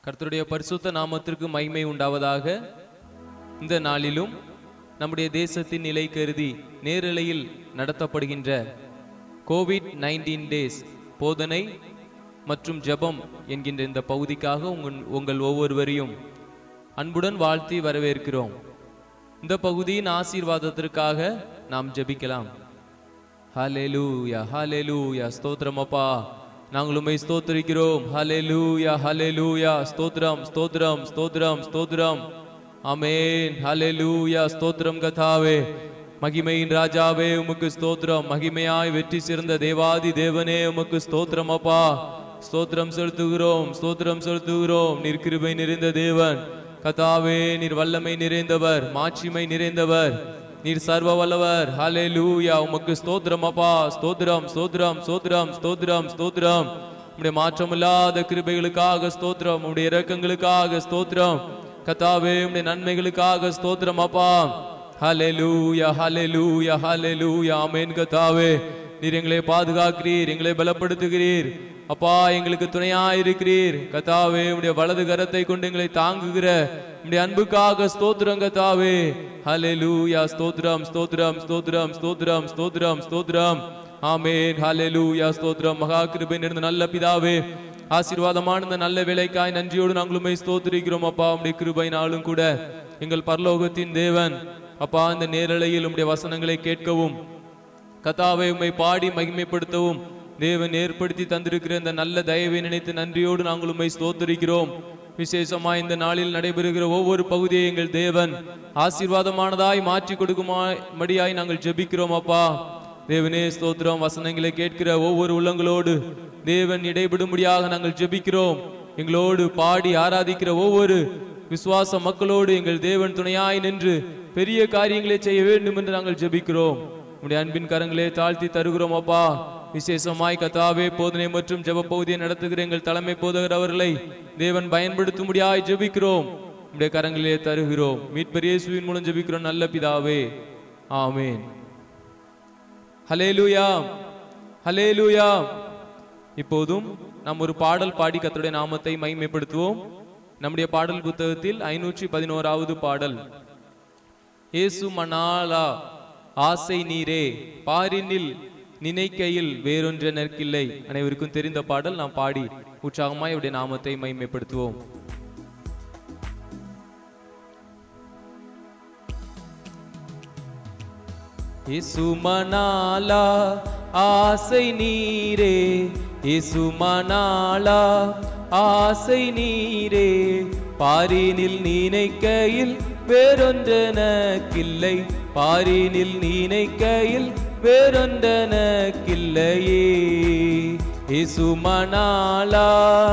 கர்த்தருடைய பரிசுத்த நாமத்திற்கு மகிமை உண்டாவதாக இந்த நாளிலும் நம்முடைய தேசத்தின் நிலை கருதி நேரலையில் நடத்தப்படுகின்ற கோவிட் நைன்டீன் டேஸ் போதனை மற்றும் ஜெபம் என்கின்ற இந்த பகுதிக்காக உங்கள் உங்கள் ஒவ்வொருவரையும் அன்புடன் வாழ்த்தி வரவேற்கிறோம் இந்த பகுதியின் ஆசீர்வாதத்திற்காக நாம் ஜெபிக்கலாம் ஹalleluya ஹalleluya ஸ்தோத்திரம் அப்பா நாங்கள் உம்மை ஸ்தோத்திரிக்கிறோம் ஹalleluya ஹalleluya ஸ்தோத்திரம் ஸ்தோத்திரம் ஸ்தோத்திரம் ஸ்தோத்திரம் ஆமென் ஹalleluya ஸ்தோத்திரம் கதாவே மகிமையின் ராஜாவே உமக்கு ஸ்தோத்திரம் மகிமையாய் வெற்றி சிறந்த தேவாதி தேவனே உமக்கு ஸ்தோத்திரம் அப்பா ஸ்தோத்திரம் செலுத்துகிறோம் ஸ்தோத்திரம் செலுத்துகிறோம் நீர் கிருபை நிறைந்த தேவன் கதாவே நீர் வல்லமை நிறைந்தவர் மாட்சிமை நிறைந்தவர் நீர் சர்வ வல்லவர் ஹalleluya உமக்கு ஸ்தோத்திரம் அப்பா ஸ்தோத்திரம் ஸ்தோத்திரம் ஸ்தோத்திரம் ஸ்தோத்திரம் ஸ்தோத்திரம் உம்முடைய மாற்றமில்லாத கிருபைகளுக்காக ஸ்தோத்திரம் உம்முடைய இரக்கங்களுக்காக ஸ்தோத்திரம் கத்தாவே உம்முடைய நன்மைகளுக்காக ஸ்தோத்திரம் அப்பா ஹalleluya ஹalleluya ஹalleluya ஆமென் கத்தாவே நீர் எங்களை பாதுகாக்கிறீர் எங்களை பலப்படுத்துகிறீர் அப்பா எங்களுக்கு துணையா இருக்கிறீர் கத்தாவே உடைய வலது கரத்தை கொண்டு எங்களை தாங்குகிற உடைய அன்புக்காக ஸ்தோத்திரம் கத்தாவே ஹalleluya ஸ்தோத்திரம் ஸ்தோத்திரம் ஸ்தோத்திரம் ஸ்தோத்திரம் ஸ்தோத்திரம் ஸ்தோத்திரம் ஆமென் ஹalleluya ஸ்தோத்திரம் மகா கிருபை நிறைந்த நல்ல பிதாவே ஆசீர்வாதமான இந்த நல்ல வேலைக்காய் நன்றியோடு நாங்களுமே ஸ்தோத்திரிக்கிறோம் அப்பா உடைய கிருபைனாலும் கூட எங்கள் பரலோகத்தின் தேவன் அப்பா இந்த நேரலையில் உம்முடைய வசனங்களை கேட்கவும் கதாவை உம்மை பாடி மகிமைப்படுத்தவும் தேவன் ஏற்படுத்தி தந்திருக்கிற இந்த நல்ல தயவை நினைத்து நன்றியோடு நாங்கள் உம்மை ஸ்தோத்தரிக்கிறோம் விசேஷமா இந்த நாளில் நடைபெறுகிற ஒவ்வொரு பகுதியை எங்கள் தேவன் ஆசீர்வாதமானதாய் மாற்றி கொடுக்கும்படியாய் நாங்கள் ஜெபிக்கிறோம் அப்பா தேவனே ஸ்தோத்திரம் வசனங்களை கேட்கிற ஒவ்வொரு உள்ளங்களோடு தேவன் இடைபடும்படியாக நாங்கள் ஜெபிக்கிறோம் எங்களோடு பாடி ஆராதிக்கிற ஒவ்வொரு விசுவாச மக்களோடு எங்கள் தேவன் துணையாய் நின்று பெரிய காரியங்களை செய்ய வேண்டும் என்று நாங்கள் ஜெபிக்கிறோம் உடைய அன்பின் கரங்களே தாழ்த்தி தருகிறோம் அப்பா விசேஷமாய் கத்தாவே போதனை மற்றும் ஜெப பகுதியை நடத்துகிற எங்கள் தலைமை போதகர் அவர்களை தேவன் பயன்படுத்தும்படியாய் ஜெபிக்கிறோம் உடைய கரங்களிலே தருகிறோம் மீட்பர் இயேசுவின் மூலம் ஜெபிக்கிறோம் நல்ல பிதாவே ஆமென் ஹலேலூயா ஹலேலூயா இப்போதும் நாம் ஒரு பாடல் பாடி கர்த்தருடைய நாமத்தை மகிமைப்படுத்துவோம் நம்முடைய பாடல் புத்தகத்தில் ஐநூற்றி பதினோராவது பாடல் இயேசு மணாலா ஆசை நீரே பாரினில் நினைக்கையில் வேறொன்ற நற்கில்லை அனைவருக்கும் தெரிந்த பாடல் நாம் பாடி உற்சாகமாய் அவருடைய நாமத்தை மகிமைப்படுத்துவோம் இசுமனாலா ஆசை நீரே இசுமனாலா ஆசை நீரே பாரினில் நினைக்கையில் வேறொன்றனக்கில்லை பாரினில் நினைக்கையில் வேறொன்றனக்கில்லையே இசுமனாலா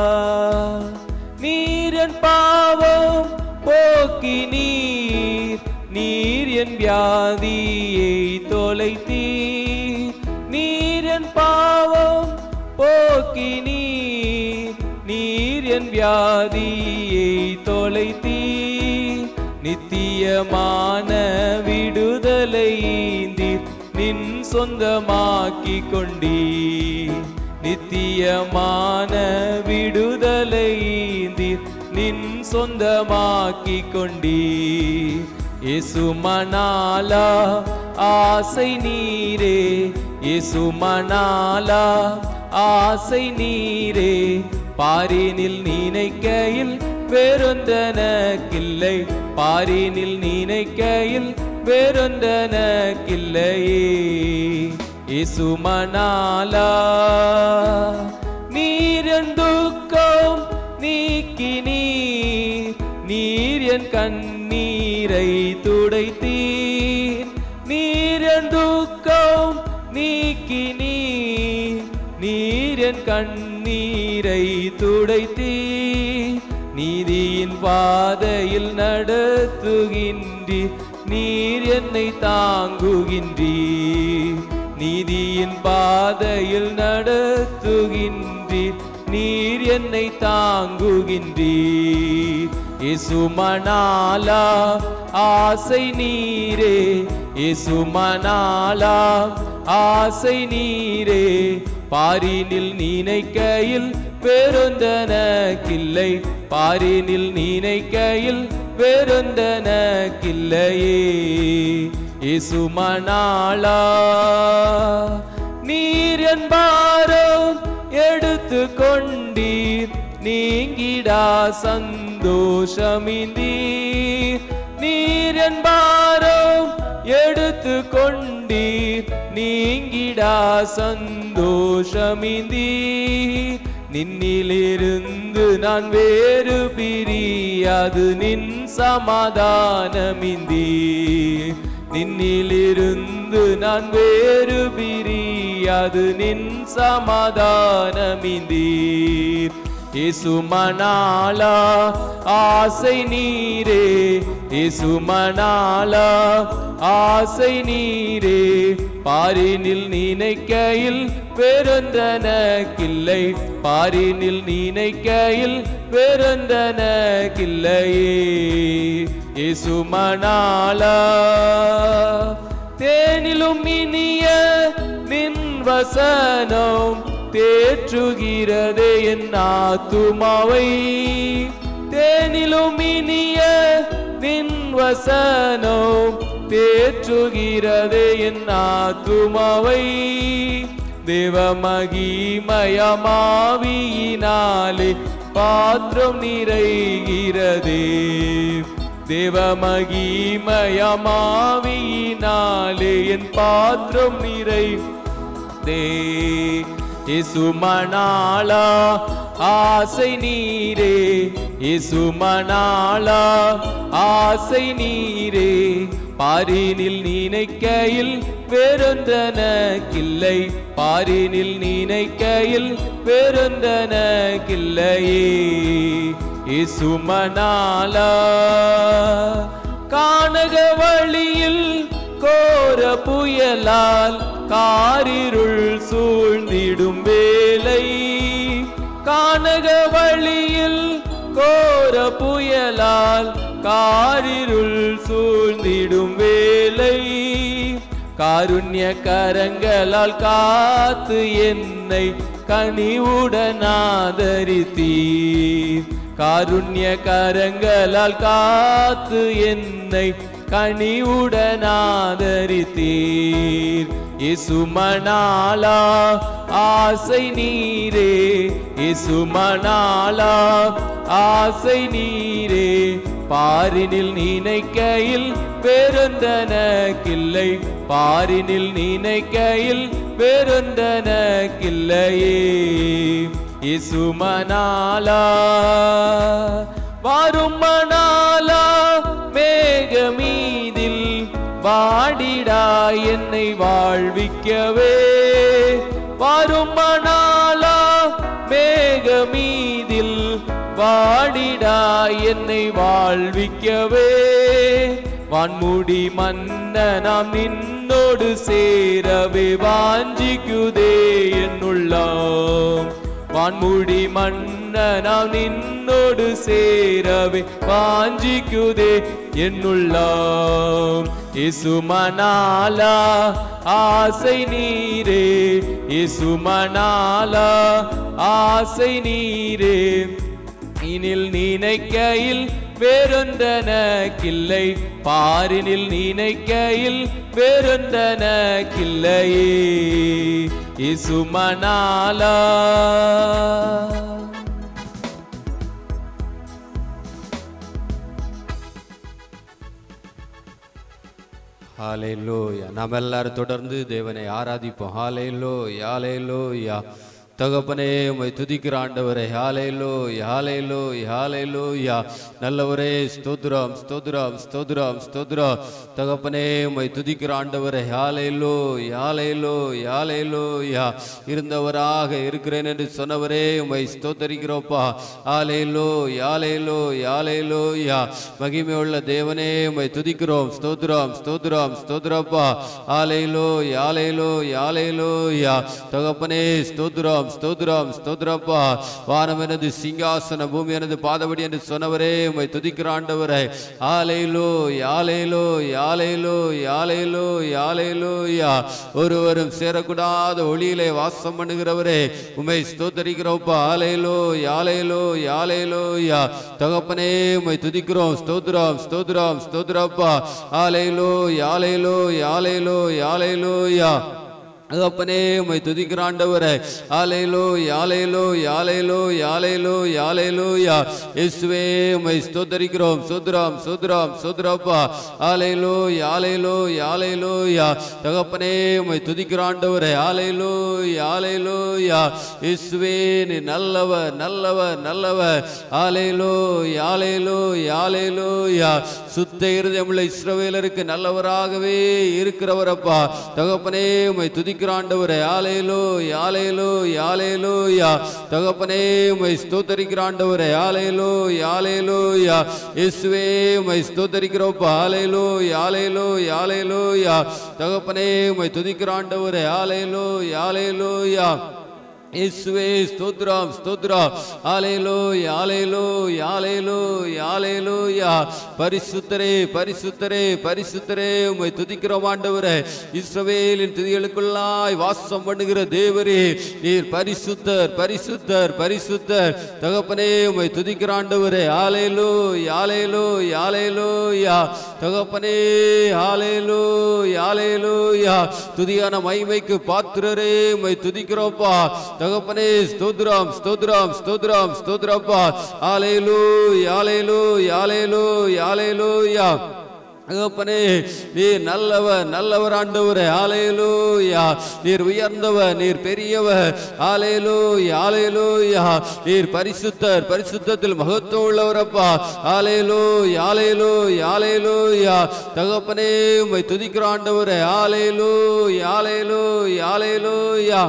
நீரன் பாவம் போக்கி நீர் நீர் என் வியாதியை தொலைத்தீர் நீர் என் பாவம் போக்கி நீர் நீர் என் வியாதியை தொலைத்தீர் நித்தியமான விடுதலை ஈந்தீர் நின் சொந்தமாக்கி கொண்டீர் நித்தியமான விடுதலை ஈந்தீர் நின் சொந்தமாக்கி கொண்டீர் இசுமனாலா ஆசை நீரே இசுமனாலா ஆசை நீரே பாரினில் நினைக்கையில் வேறொன்றனக்கில்லை பாரினில் நினைக்கையில் வேறொன்றனக்கில்லையே இசுமனாலா நீரன் துக்கம் நீக்கி நீர் நீர் என் கண்ணீரை துடைத்தீர் நீரன் துக்கம் நீக்கி நீர் நீர் என் கண்ணீரை துடைத்தீர் நீதியின் பாதையில் நடத்துகின்றீர் நீர் என்னை தாங்குகின்றீர் நீதியின் பாதையில் நடத்துகின்றீர் நீர் என்னை தாங்குகின்றீர் இசுமனாலா ஆசை நீரே இசுமனாலா ஆசை நீரே பாரினில் நினைக்கையில் வேறொந்தனக்கில்லை பாரினில் நினைக்கையில் வேறொந்தனக்கில்லையே இசுமனாளா நீர் என்பாரும் எடுத்து கொண்டீர் நீங்கிடா சந்தோஷமிந்தீர் நீர் என்பாரும் எடுத்து கொண்டீர் நீங்கிடா சந்தோஷமிந்தீர் நின்னிலிருந்து நான் வேறு பிரியாது நின் சமாதானமிந்தீர் நின்னிலிருந்து நான் வேறு பிரியாது நின் சமாதானமிந்தீர் இசுமனாலா ஆசை நீரே இசுமனாலா ஆசை நீரே பாரினில் நினைக்கையில் வேறொந்தனக்கில்லை பாரினில் நினைக்கையில் வேறொந்தனக்கில்லையே இசுமனாலா தேனிலும் இனிய நின் வசனம் தேற்றுகிறதே என் ஆத்துமாவை தேனிலும் இனிய நின் வசனம் தேற்றுகிறதே என் ஆத்துமாவை தேவ மகிமயமாவியினாலே பாத்திரம் நிறைகிறதே தேவ மகிமயமாவியினாலே என் பாத்திரம் நிறை தே இசுமனாளா ஆசை நீரே இசுமனாளா ஆசை நீரே பாரினில் நினைக்கையில் வேறொந்தனக்கில்லை பாரினில் நினைக்கையில் வேறொந்தனக்கில்லையே இசுமனாலா கானக வழியில் கோர புயலால் காரிருள் சூழ்ந்திடும் வேலை கானக வழியில் கோர புயலால் காரிருள் சூழ்ந்திடும் வேலை காருண்ய கரங்களால் காத்து என்னை கனிவுடன் ஆதரித்தீர் காருண்ய கரங்களால் காத்து என்னை கனிவுடன் ஆதரித்தீர் இசுமனாலா ஆசை நீரே இசுமனாலா ஆசை நீரே பாரினில் நினைக்கையில் வேறொந்தனக்கில்லை பாரினில் நினைக்கையில் வேறொந்தனக்கில்லையே இசுமனாலா வரும் மணாலா மேகமீதில் வாடிடா என்னை வாழ்விக்கவே வரும் மணாலா மேகமீதில் வாடிடா என்னை வாழ்விக்கவே வான்முடி மன்னனாம் நின்னோடு சேரவே வாஞ்சிக்குதே என்னுள்ளாம் வான்முடி மன்னனாம் நின்னோடு சேரவே வாஞ்சிக்குதே என்னுள்ளாம் இசுமனாலா ஆசை நீரே இசுமனாலா ஆசை நீரே இனில் நினைக்கையில் வேறொந்தனக்கில்லை பாரினில் நினைக்கையில் வேறொந்தனக்கில்லையே இசுமனாலா ஹalleluya நாம் எல்லாரும் தொடர்ந்து தேவனை ஆராதிப்போம் ஹalleluya ஹalleluya தகப்பனே உம்மை துதிக்கிற ஆண்டவரே ஹalleluya ஹalleluya ஹalleluya நல்லவரே ஸ்தோத்திரம் ஸ்தோத்திரம் ஸ்தோத்திரம் ஸ்தோத்திரம் தகப்பனே உம்மை துதிக்கிற ஆண்டவரே ஹalleluya ஹalleluya ஹalleluya இருந்தவராக இருக்கிறேன் என்று சொன்னவரே உம்மை ஸ்தோத்தரிக்கிறோப்பா ஹalleluya ஹalleluya ஹalleluya மகிமையுள்ள தேவனே உம்மை துதிக்கிறோம் ஸ்தோத்திரம் ஸ்தோத்திரம் ஸ்தோத்திரப்பா ஹalleluya ஹalleluya ஹalleluya தகப்பனே ஸ்தோத்திரம் ஸ்தோத்ரம் ஸ்தோத்ரப்பா வானம் எனது சிங்காசன பூமி எனது பாதபடி என்று சொன்னவரே உம்மை துதிக்கிற ஆண்டவரே ஆலையிலோ யாலையிலோ யாலையிலோ யாலையிலோ யாலையிலோ யா ஒருவரும் சேரக்கூடாத ஒளியிலே வாசம் பண்ணுகிறவரே உம்மை ஸ்தோத்தரிக்கிறோப்பா ஆலையிலோ யாலையிலோ யாலையிலோ யா தகப்பனே உம்மை துதிக்கிறோம் ஸ்தோத்ரம் ஸ்தோத்ரம் ஸ்தோத்ரப்பா ஆலையிலோ யாலையிலோ யாலையிலோ யாலையிலோ யா தகப்பனே உம்மை துதிக்கிற ஆண்டவரே ஆலையிலோ யாலையிலோ யாலையிலோ யாலையிலோ யாலையிலோ யா இயேசுவே உம்மை ஸ்தோத்தரிக்கிறோம் சுத்ராம் சுத்ராம் சுத்ராப்பா ஆலையிலோ யாலையிலோ யாலையிலோ யா தகப்பனே உம்மை துதிக்கிற ஆண்டவரே ஆலையிலோ யாலையிலோ யா இயேசுவே நீ நல்லவர் நல்லவர் நல்லவர் ஆலையிலோ யாலையிலோ யாலையிலோ யா சுத்த இருதயமுள்ள இஸ்ரவேலருக்கு நல்லவராகவே இருக்கிறவரப்பா தகப்பனே உம்மை துதிக்கிற ஆண்டவரே ஆலையிலோ யாலையிலோ யாலையிலோ யா தகப்பனே உம்மை ஸ்தோத்தரிக்கிற ஆண்டவரே ஆலையிலோ யாலையிலோ யா இயேசுவே உம்மை ஸ்தோத்தரிக்கிறோப்பா ஆலையிலோ யாலையிலோ யாலையிலோ யா தகப்பனே உம்மை துதிக்கிற ஆண்டவரே ஆலையிலோ யாலையிலோ யா இயேசுவே ஸ்தோத்ரம் ஸ்தோத்ரம் ஆலையிலோ யாலையிலோ யாலையிலோ யாலையிலோ யா பரிசுத்தரே பரிசுத்தரே பரிசுத்தரே உம்மை துதிக்கிறோம் ஆண்டவரே இஸ்ரவேலின் துதிகளுக்குள்ளாய் வாசம் பண்ணுகிற தேவரே நீர் பரிசுத்தர் பரிசுத்தர் பரிசுத்தர் தகப்பனே உம்மை துதிக்கிற ஆண்டவரே ஆலையிலோ யாலையிலோ யாலையிலோ யா தகப்பனே ஆலையிலோ யாலையிலோ யா துதியான மைமைக்கு பாத்திரரே உம்மை துதிக்கிறோப்பா தகப்பனே ஸ்தோத்ரம் ஸ்தோத்ரம் ஸ்தோத்ரம் ஸ்தோத்ரப்பா ஆலையிலோ யாலையிலோ யாலையிலோ யாலையிலோ யா தகப்பனே நீர் நல்லவர் நல்லவர் ஆண்டவரே ஆலையிலோ யா நீர் உயர்ந்தவர் நீர் பெரியவர் ஆலையிலோ ஆலையிலோ யா நீர் பரிசுத்தர் பரிசுத்தத்தில் மகத்துவம் உள்ளவரப்பா ஆலையிலோ யாலையிலோ யாலையிலோ யா தகப்பனே உம்மை துதிக்கிற ஆண்டவரே ஆலையிலோ யாலையிலோ யாலையிலோ யா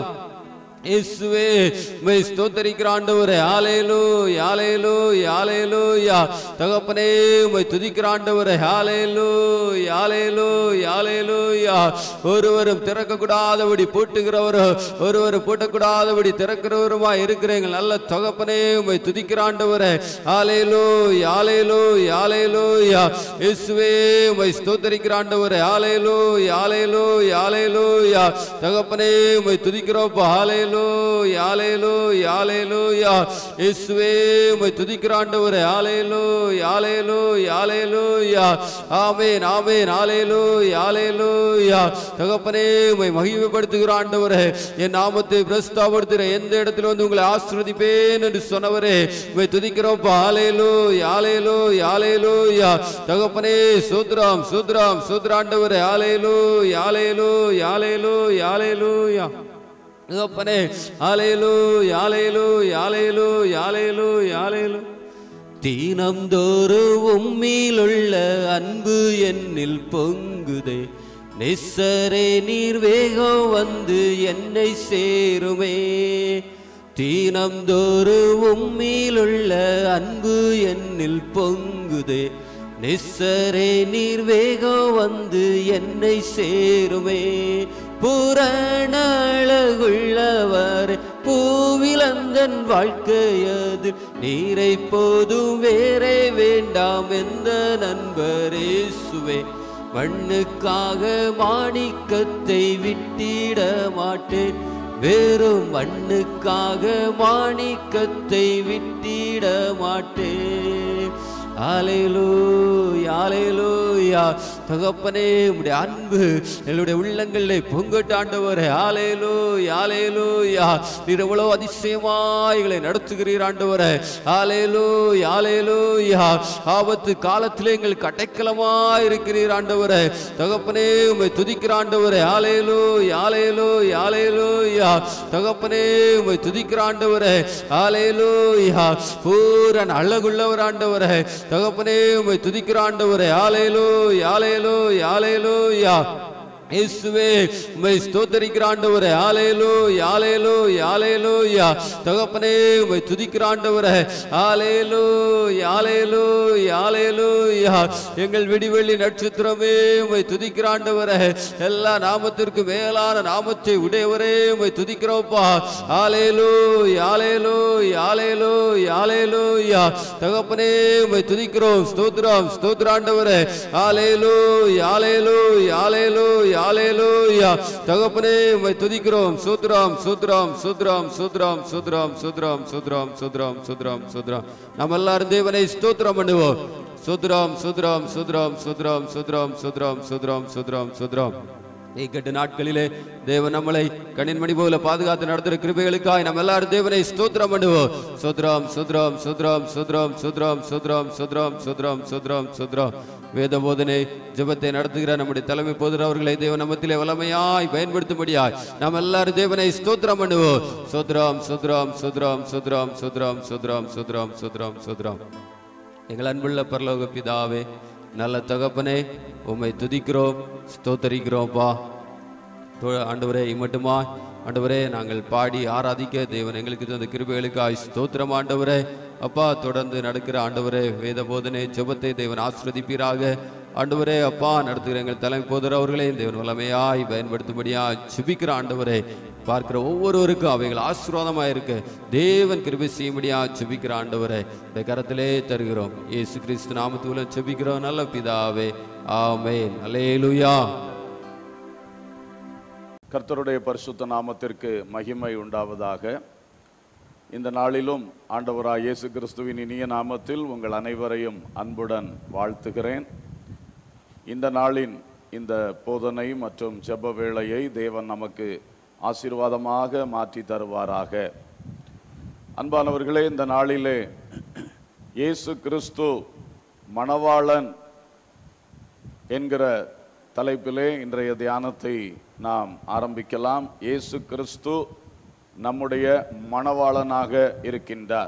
இயேசுவே உம்மை ஸ்தோத்தரிக்கிற ஆண்டவரே ஆலையிலோ யாலையிலோ யாலையிலோ யா தகப்பனே உம்மை துதிக்கிற ஆண்டவரே ஆலையிலோ யாலையிலோ யாலையிலோ யா ஒருவரும் திறக்கக்கூடாதபடி பூட்டுகிறவரோ ஒருவரும் பூட்டக்கூடாதபடி திறக்கிறவருமா இருக்கிறீங்க நல்ல தகப்பனே உம்மை துதிக்கிற ஆண்டவரே ஆலையிலோ யாலையிலோ யாலையிலோ யா இயேசுவே உம்மை ஸ்தோத்தரிக்கிற ஆண்டவரே ஆலையிலோ யாலையிலோ யாலையிலோ யா தகப்பனே உம்மை துதிக்கிறோப்பா ஆலையிலோ யாலையிலோ யாலையிலோ யா இயேசுவே உம்மை துதிக்கிற ஆண்டவரே ஆலையிலோ யாலையிலோ யாலையிலோ யா ஆமென் ஆமென் ஆலையிலோ யாலையிலோ யா தகப்பனே உம்மை மகிமைப்படுத்துகிற ஆண்டவரே என் நாமத்தை பிரஸ்தாபடுத்துகிற எந்த இடத்துல வந்து உங்களை ஆசிர்வதிப்பேன் என்று சொன்னவரே உம்மை துதிக்கிறோப்பா ஆலையிலோ யாலையிலோ யாலையிலோ யா தகப்பனே சூத்ராம் சூத்ராம் சூத்ராண்டவரே ஆலையிலோ யாலையிலோ யாலையிலோ யாலையிலோ யா தகப்பனே ஆலையிலோ யாலையிலோ யாலையிலோ யாலையிலோ யாலையிலோ தீனம்தோறும் உம்மிலுள்ள அன்பு என்னில் பொங்குதே நெசரே நீர் வேகம் வந்து என்னை சேருமே தீனம்தோறும் உம்மிலுள்ள அன்பு என்னில் பொங்குதே நெசரே நீர் வேகம் வந்து என்னை சேருமே புறணழகுள்ளவர் பூவிலந்தன் வாழ்க்கையது நீரை போதும் வேறே வேண்டாம் எந்த நண்பரேசுவே மண்ணுக்காக மாணிக்கத்தை விட்டிட மாட்டேன் வெறும் மண்ணுக்காக மாணிக்கத்தை விட்டிட மாட்டேன் ஆலையிலோ ஆலையிலோயா தகப்பனே உம்முடைய அன்பு எங்களுடைய உள்ளங்களிலே பொங்கட்டாண்டவரே ஆலையிலோ ஆலையிலோ யா நீர் எவ்வளவு அதிசயமாய் எங்களை நடத்துகிறீர் ஆண்டவரே ஆலையிலோ ஆலையிலோ யா ஆபத்து காலத்திலே எங்களுக்கு அடைக்கலமாய் இருக்கிறீர் ஆண்டவரே தகப்பனே உம்மை துதிக்கிற ஆண்டவரே ஆலையிலோ ஆலையிலோ ஆலையிலோ யா தகப்பனே உம்மை துதிக்கிற ஆண்டவரே ஆலையிலோ யா பூரன் அழகுள்ளவர் ஆண்டவரே தகப்பனே உம்மை துதிக்கிற ஆண்டவரே ஆலையிலோ யாலையிலோ யாலையிலோ யா இயேசுவே உம்மை ஸ்தோத்தரிக்கிற ஆண்டவரே ஆலேலோ யாலேலோ யாலேலோ யா தகப்பனே உம்மை துதிக்கிற ஆண்டவரே ஆலேலோ யாலேலோ யாலேலோ யா எங்கள் விடிவெள்ளி நட்சத்திரமே உம்மை துதிக்கிற ஆண்டவரே எல்லா நாமத்திற்கு மேலான நாமத்தை உடையவரே உம்மை துதிக்கிறோப்பா ஆலேலோ யாலேலோ யாலேலோ யாலேலோ யா தகப்பனே உம்மை துதிக்கிறோம் ஸ்தோத்திரம் ஸ்தோத்திர ஆண்டவரே ஆலேலோ யாலேலோ யாலேலோ யாலேலூயா தகப்பனே உம்மை துதிக்கிறோம் சூத்ராம் சூத்ராம் சூத்ராம் சூத்ராம் சூத்ராம் சூத்ராம் சூத்ராம் சூத்ராம் சூத்ராம் சூத்ராம் நம்ம எல்லாரும் தேவனை ஸ்தோத்திரம் பண்ணுவோம் சூத்ராம் சூத்ராம் சூத்ராம் சூத்ராம் சூத்ராம் சூத்ராம் சூத்ராம் சூத்ராம் சூத்ராம் இக்கட்டு நாட்களிலே தேவன் நம்மளை கண்ணின்மணி போல பாதுகாத்து நடத்துகிற கிருபைகளுக்காய் நம்ம எல்லாரும் தேவனை ஸ்தோத்திரம் பண்ணுவோம் சுத்ராம் சுத்ராம் சுத்ராம் சுத்ராம் சுத்ராம் சுத்ராம் சுத்ராம் சுத்ராம் சுத்ராம் சுத்ராம் வேத போதனை ஜெபத்தை நடத்துகிற நம்முடைய தலைமை போதர் அவர்களை தேவ நமத்திலே வல்லமையாய் பயன்படுத்தும்படியாய் நாம் எல்லாரும் தேவனை ஸ்தோத்திரம் பண்ணுவோம் சுத்ராம் சுத்ராம் சுத்ராம் சுத்ராம் சுத்ராம் சுத்ராம் சுத்ராம் சுத்ராம் சுத்ராம் எங்கள் அன்புள்ள பரலோக பிதாவே நல்ல தகப்பனே உம்மை துதிக்கிறோம் ஸ்தோத்தரிக்கிறோம்ப்பா தோ- ஆண்டவரே இம்மட்டுமா ஆண்டவரே நாங்கள் பாடி ஆராதிக்க தேவன் எங்களுக்கு தந்த கிருபைகளுக்காய் ஸ்தோத்திரம் ஆண்டவரே அப்பா தொடர்ந்து நடக்கிற ஆண்டவரே வேத போதனை ஜெபத்தை தேவன் ஆசிர்வதிப்பீராக ஆண்டவரே அப்பா நடத்துகிற எங்கள் தலைமை போதர் அவர்களே தேவன் வல்லமையாய் பயன்படுத்தும்படியா சுபிக்கிற ஆண்டவரே பார்க்கிற ஒவ்வொருவருக்கும் அவைகள் ஆசீர்வாதமாக இருக்க தேவன் கிருபை செய்யும்படியா சுபிக்கிற ஆண்டவரே இந்த கரத்திலே தருகிறோம் இயேசு கிறிஸ்து நாமத்துலம் சுபிக்கிறோம் நல்ல பிதாவே ஆமென் அல்லேலூயா கர்த்தருடைய பரிசுத்த நாமத்திற்கு மகிமை உண்டாவதாக இந்த நாளிலும் ஆண்டவராய் இயேசு கிறிஸ்துவின் இனிய நாமத்தில் உங்கள் அனைவரையும் அன்புடன் வாழ்த்துகிறேன் இந்த நாளின் இந்த போதனை மற்றும் ஜெப வேளையை தேவன் நமக்கு ஆசீர்வாதமாக மாற்றி தருவாராக அன்பானவர்களே இந்த நாளிலே இயேசு கிறிஸ்து மணவாளன் என்கிற தலைப்பிலே இன்றைய தியானத்தை நாம் ஆரம்பிக்கலாம் இயேசு கிறிஸ்து நம்முடைய மணவாளனாக இருக்கின்றார்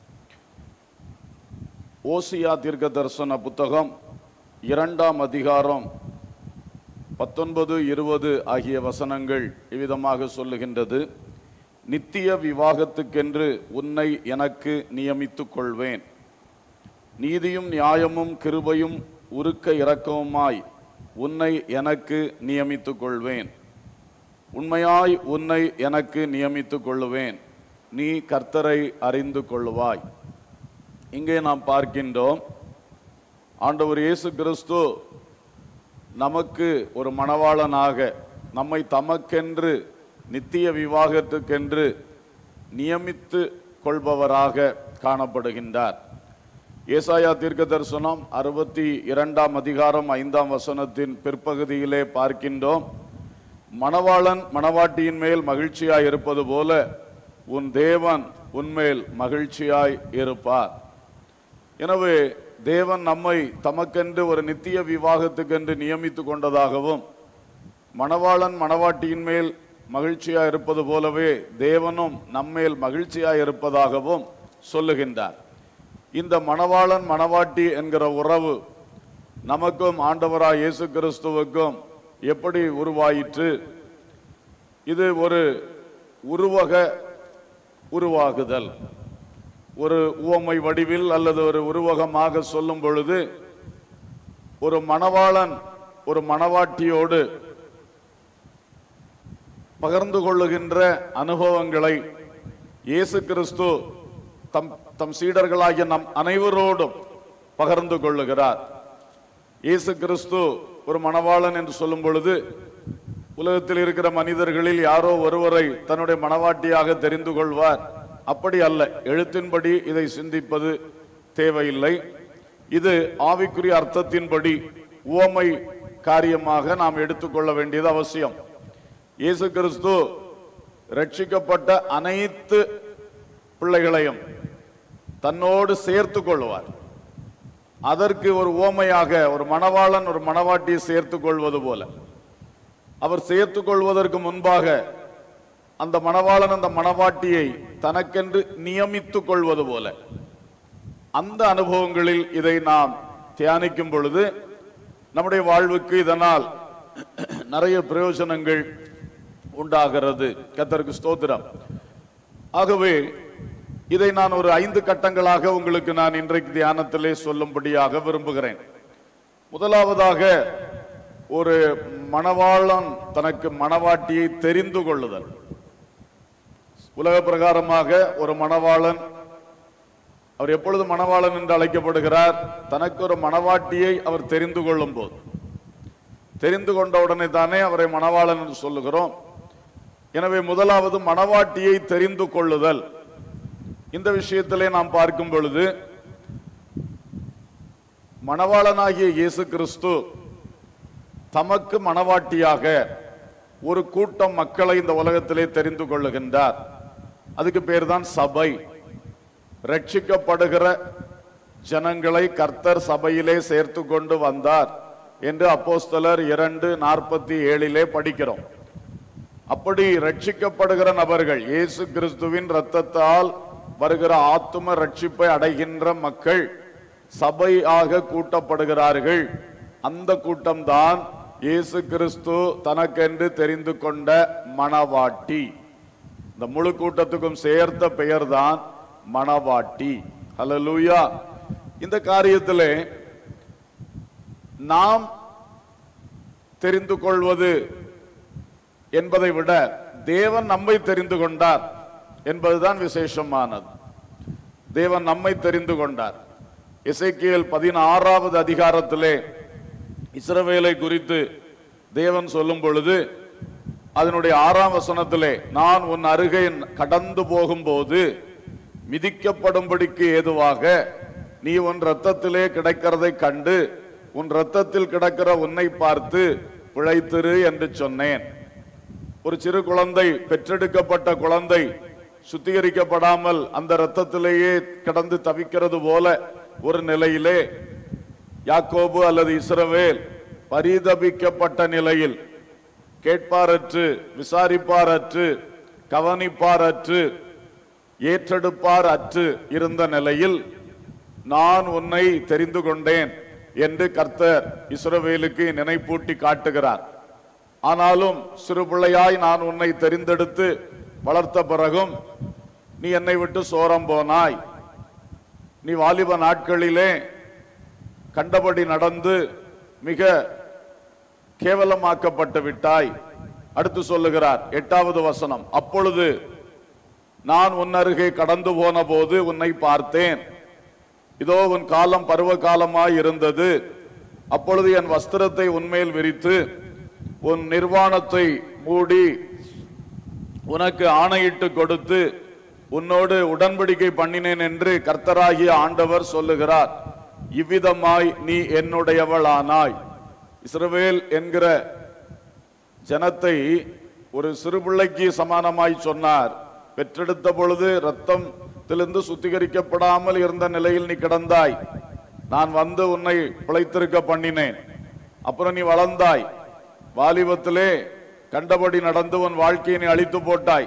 ஓசியா தீர்க்க தரிசன புத்தகம் இரண்டாம் அதிகாரம் பத்தொன்பது இருபது ஆகிய வசனங்கள் இவ்விதமாக சொல்லுகின்றது நித்திய விவாகத்துக்கென்று உன்னை எனக்கு நியமித்துக் கொள்வேன் நீதியும் நியாயமும் கிருபையும் உருக்க இரக்கவுமாய் உன்னை எனக்கு நியமித்துக் கொள்வேன் உண்மையாய் உன்னை எனக்கு நியமித்துக் கொள்ளுவேன் நீ கர்த்தரை அறிந்து கொள்ளுவாய் இங்கே நாம் பார்க்கின்றோம் ஆண்டவர் இயேசு கிறிஸ்து நமக்கு ஒரு மணவாளனாக நம்மை தமக்கென்று நித்திய விவாகத்துக்கென்று நியமித்து கொள்பவராக காணப்படுகின்றார் ஏசாயா தீர்க்க தரிசனம் அறுபத்தி இரண்டாம் அதிகாரம் ஐந்தாம் வசனத்தின் பிற்பகுதியிலே பார்க்கின்றோம் மணவாளன் மணவாட்டியின் மேல் மகிழ்ச்சியாய் இருப்பது போல உன் தேவன் உன்மேல் மகிழ்ச்சியாய் இருப்பார் எனவே தேவன் நம்மை தமக்கென்று ஒரு நித்திய விவாகத்துக்கென்று நியமித்து கொண்டதாகவும் மணவாளன் மணவாட்டியின் மேல் மகிழ்ச்சியா இருப்பது போலவே தேவனும் நம்மேல் மகிழ்ச்சியா இருப்பதாகவும் சொல்லுகின்றார் இந்த மணவாளன் மணவாட்டி என்கிற உறவு நமக்கும் ஆண்டவராய் இயேசு கிறிஸ்துவுக்கும் எப்படி உருவாயிற்று இது ஒரு உருவக உருவாகுதல் ஒரு உவமை வடிவில் அல்லது ஒரு உருவகமாக சொல்லும் பொழுது ஒரு மணவாளன் ஒரு மணவாட்டியோடு பகிர்ந்து கொள்ளுகின்ற அனுபவங்களை இயேசு கிறிஸ்து தம் தம் சீடர்களாகிய நம் அனைவரோடும் பகிர்ந்து கொள்ளுகிறார் இயேசு கிறிஸ்து ஒரு மணவாளன் என்று சொல்லும் பொழுது உலகத்தில் இருக்கிற மனிதர்களில் யாரோ ஒருவரை தன்னுடைய மணவாட்டியாக தெரிந்து கொள்வார் அப்படி அல்ல எழுத்தின்படி இதை சிந்திப்பது தேவையில்லை இது ஆவிக்குரிய அர்த்தத்தின்படி உவமை காரியமாக நாம் எடுத்துக்கொள்ள வேண்டியது அவசியம் இயேசு கிறிஸ்து ரட்சிக்கப்பட்ட அனைத்து பிள்ளைகளையும் தன்னோடு சேர்த்து கொள்வார் அதற்கு ஒரு ஓமையாக ஒரு மணவாளன் ஒரு மணவாட்டியை சேர்த்து கொள்வது போல அவர் சேர்த்து கொள்வதற்கு முன்பாக அந்த மணவாளன் அந்த மணவாட்டியை தனக்கென்று நியமித்துக் கொள்வது போல அந்த அனுபவங்களில் இதை நாம் தியானிக்கும் பொழுது நம்முடைய வாழ்வுக்கு இதனால் நிறைய பிரயோஜனங்கள் உண்டாகிறது கத்தருக்கு ஸ்தோத்திரம் ஆகவே இதை நான் ஒரு ஐந்து கட்டங்களாக உங்களுக்கு நான் இன்றைக்கு தியானத்திலே சொல்லும்படியாக விரும்புகிறேன் முதலாவதாக ஒரு மணவாளன் தனக்கு மணவாட்டியை தெரிந்து கொள்ளுதல் உலக பிரகாரமாக ஒரு மணவாளன் அவர் எப்பொழுது மணவாளன் என்று அழைக்கப்படுகிறார் தனக்கு ஒரு மணவாட்டியை அவர் தெரிந்து கொள்ளும் போது தெரிந்து கொண்ட உடனே தானே அவரை மணவாளன் என்று சொல்லுகிறோம் எனவே முதலாவது மணவாட்டியை தெரிந்து கொள்ளுதல் இந்த விஷயத்திலே நாம் பார்க்கும் பொழுது மணவாளனாகிய இயேசு கிறிஸ்து தமக்கு மணவாட்டியாக ஒரு கூட்டம் மக்களை இந்த உலகத்திலே தெரிந்து கொள்ளுகின்றார் அதுக்கு பேர் தான் சபை ரட்சிக்கப்படுகிற ஜனங்களை கர்த்தர் சபையிலே சேர்த்து கொண்டு வந்தார் என்று அப்போஸ்தலர் இரண்டு நாற்பத்தி ஏழிலே படிக்கிறோம் அப்படி ரட்சிக்கப்படுகிற நபர்கள் இயேசு கிறிஸ்துவின் இரத்தத்தால் வருகிற ஆத்தும ரட்சிப்பை அடைகின்ற மக்கள் சபையாக கூட்டப்படுகிறார்கள் அந்த கூட்டம்தான் இயேசு கிறிஸ்து தனக்கென்று தெரிந்து கொண்ட மணவாட்டி இந்த முழு கூட்டத்துக்கும் சேர்த்த பெயர்தான் மணவாட்டி ஹalleluya இந்த காரியத்திலே நாம் தெரிந்து கொள்வது என்பதை விட தேவன் நம்மை தெரிந்து கொண்டார் என்பதுதான் விசேஷமானது தேவன் நம்மை தெரிந்து கொண்டார் இசைக்கியல் பதினாறாவது அதிகாரத்திலே இஸ்ரவேலை குறித்து தேவன் சொல்லும் பொழுது அதனுடைய ஆறாம் வசனத்திலே நான் உன் அருகே கடந்து போகும்போது மிதிக்கப்படும்படிக்கு ஏதுவாக நீ உன் ரத்தத்திலே கிடக்கிறதை கண்டு உன் ரத்தத்தில் கிடக்கிற உன்னை பார்த்து பிழைத்திரு என்று சொன்னேன் ஒரு சிறு குழந்தை பெற்றெடுக்கப்பட்ட குழந்தை சுத்திகரிக்கப்படாமல் அந்த ரத்தத்திலேயே கிடந்து தவிக்கிறது போல ஒரு நிலையிலே யாக்கோபு அல்லது இஸ்ரவேல் பரிதபிக்கப்பட்ட நிலையில் கேட்பாரற்று விசாரிப்பாரற்று கவனிப்பாரற்று ஏற்றெடுப்பார் அற்று இருந்த நிலையில் நான் உன்னை தெரிந்து கொண்டேன் என்று கர்த்தர் இஸ்ரவேலுக்கு நினைப்பூட்டி காட்டுகிறார் ஆனாலும் சிறு பிள்ளையாய் நான் உன்னை தெரிந்தெடுத்து வளர்த்த பிறகும் நீ என்னை விட்டு சோரம் போனாய் நீ வாலிப நாட்களிலே கண்டபடி நடந்து மிக கேவலமாக்கப்பட்டு விட்டாய் அடுத்து சொல்லுகிறார் எட்டாவது வசனம் அப்பொழுது நான் உன் அருகே கடந்து போன போது உன்னை பார்த்தேன் இதோ உன் காலம் பருவ காலமாய் இருந்தது அப்பொழுது என் வஸ்திரத்தை உன்மேல் விரித்து உன் நிர்வாணத்தை மூடி உனக்கு ஆணையிட்டு கொடுத்து உன்னோடு உடன்படிக்கை பண்ணினேன் என்று கர்த்தராகிய ஆண்டவர் சொல்லுகிறார் இவ்விதமாய் நீ என்னுடையவளானாய் இஸ்ரவேல் என்கிற ஜனத்தை ஒரு சிறு பிள்ளைக்கு சமானமாய் சொன்னார் பெற்றெடுத்த பொழுது ரத்தத்திலிருந்து சுத்திகரிக்கப்படாமல் இருந்த நிலையில் நீ கிடந்தாய் நான் வந்து உன்னை பிழைத்திருக்க பண்ணினேன் அப்புறம் நீ வளர்ந்தாய் வாலிபத்திலே கண்டபடி நடந்து உன் வாழ்க்கையை நீ அழித்து போட்டாய்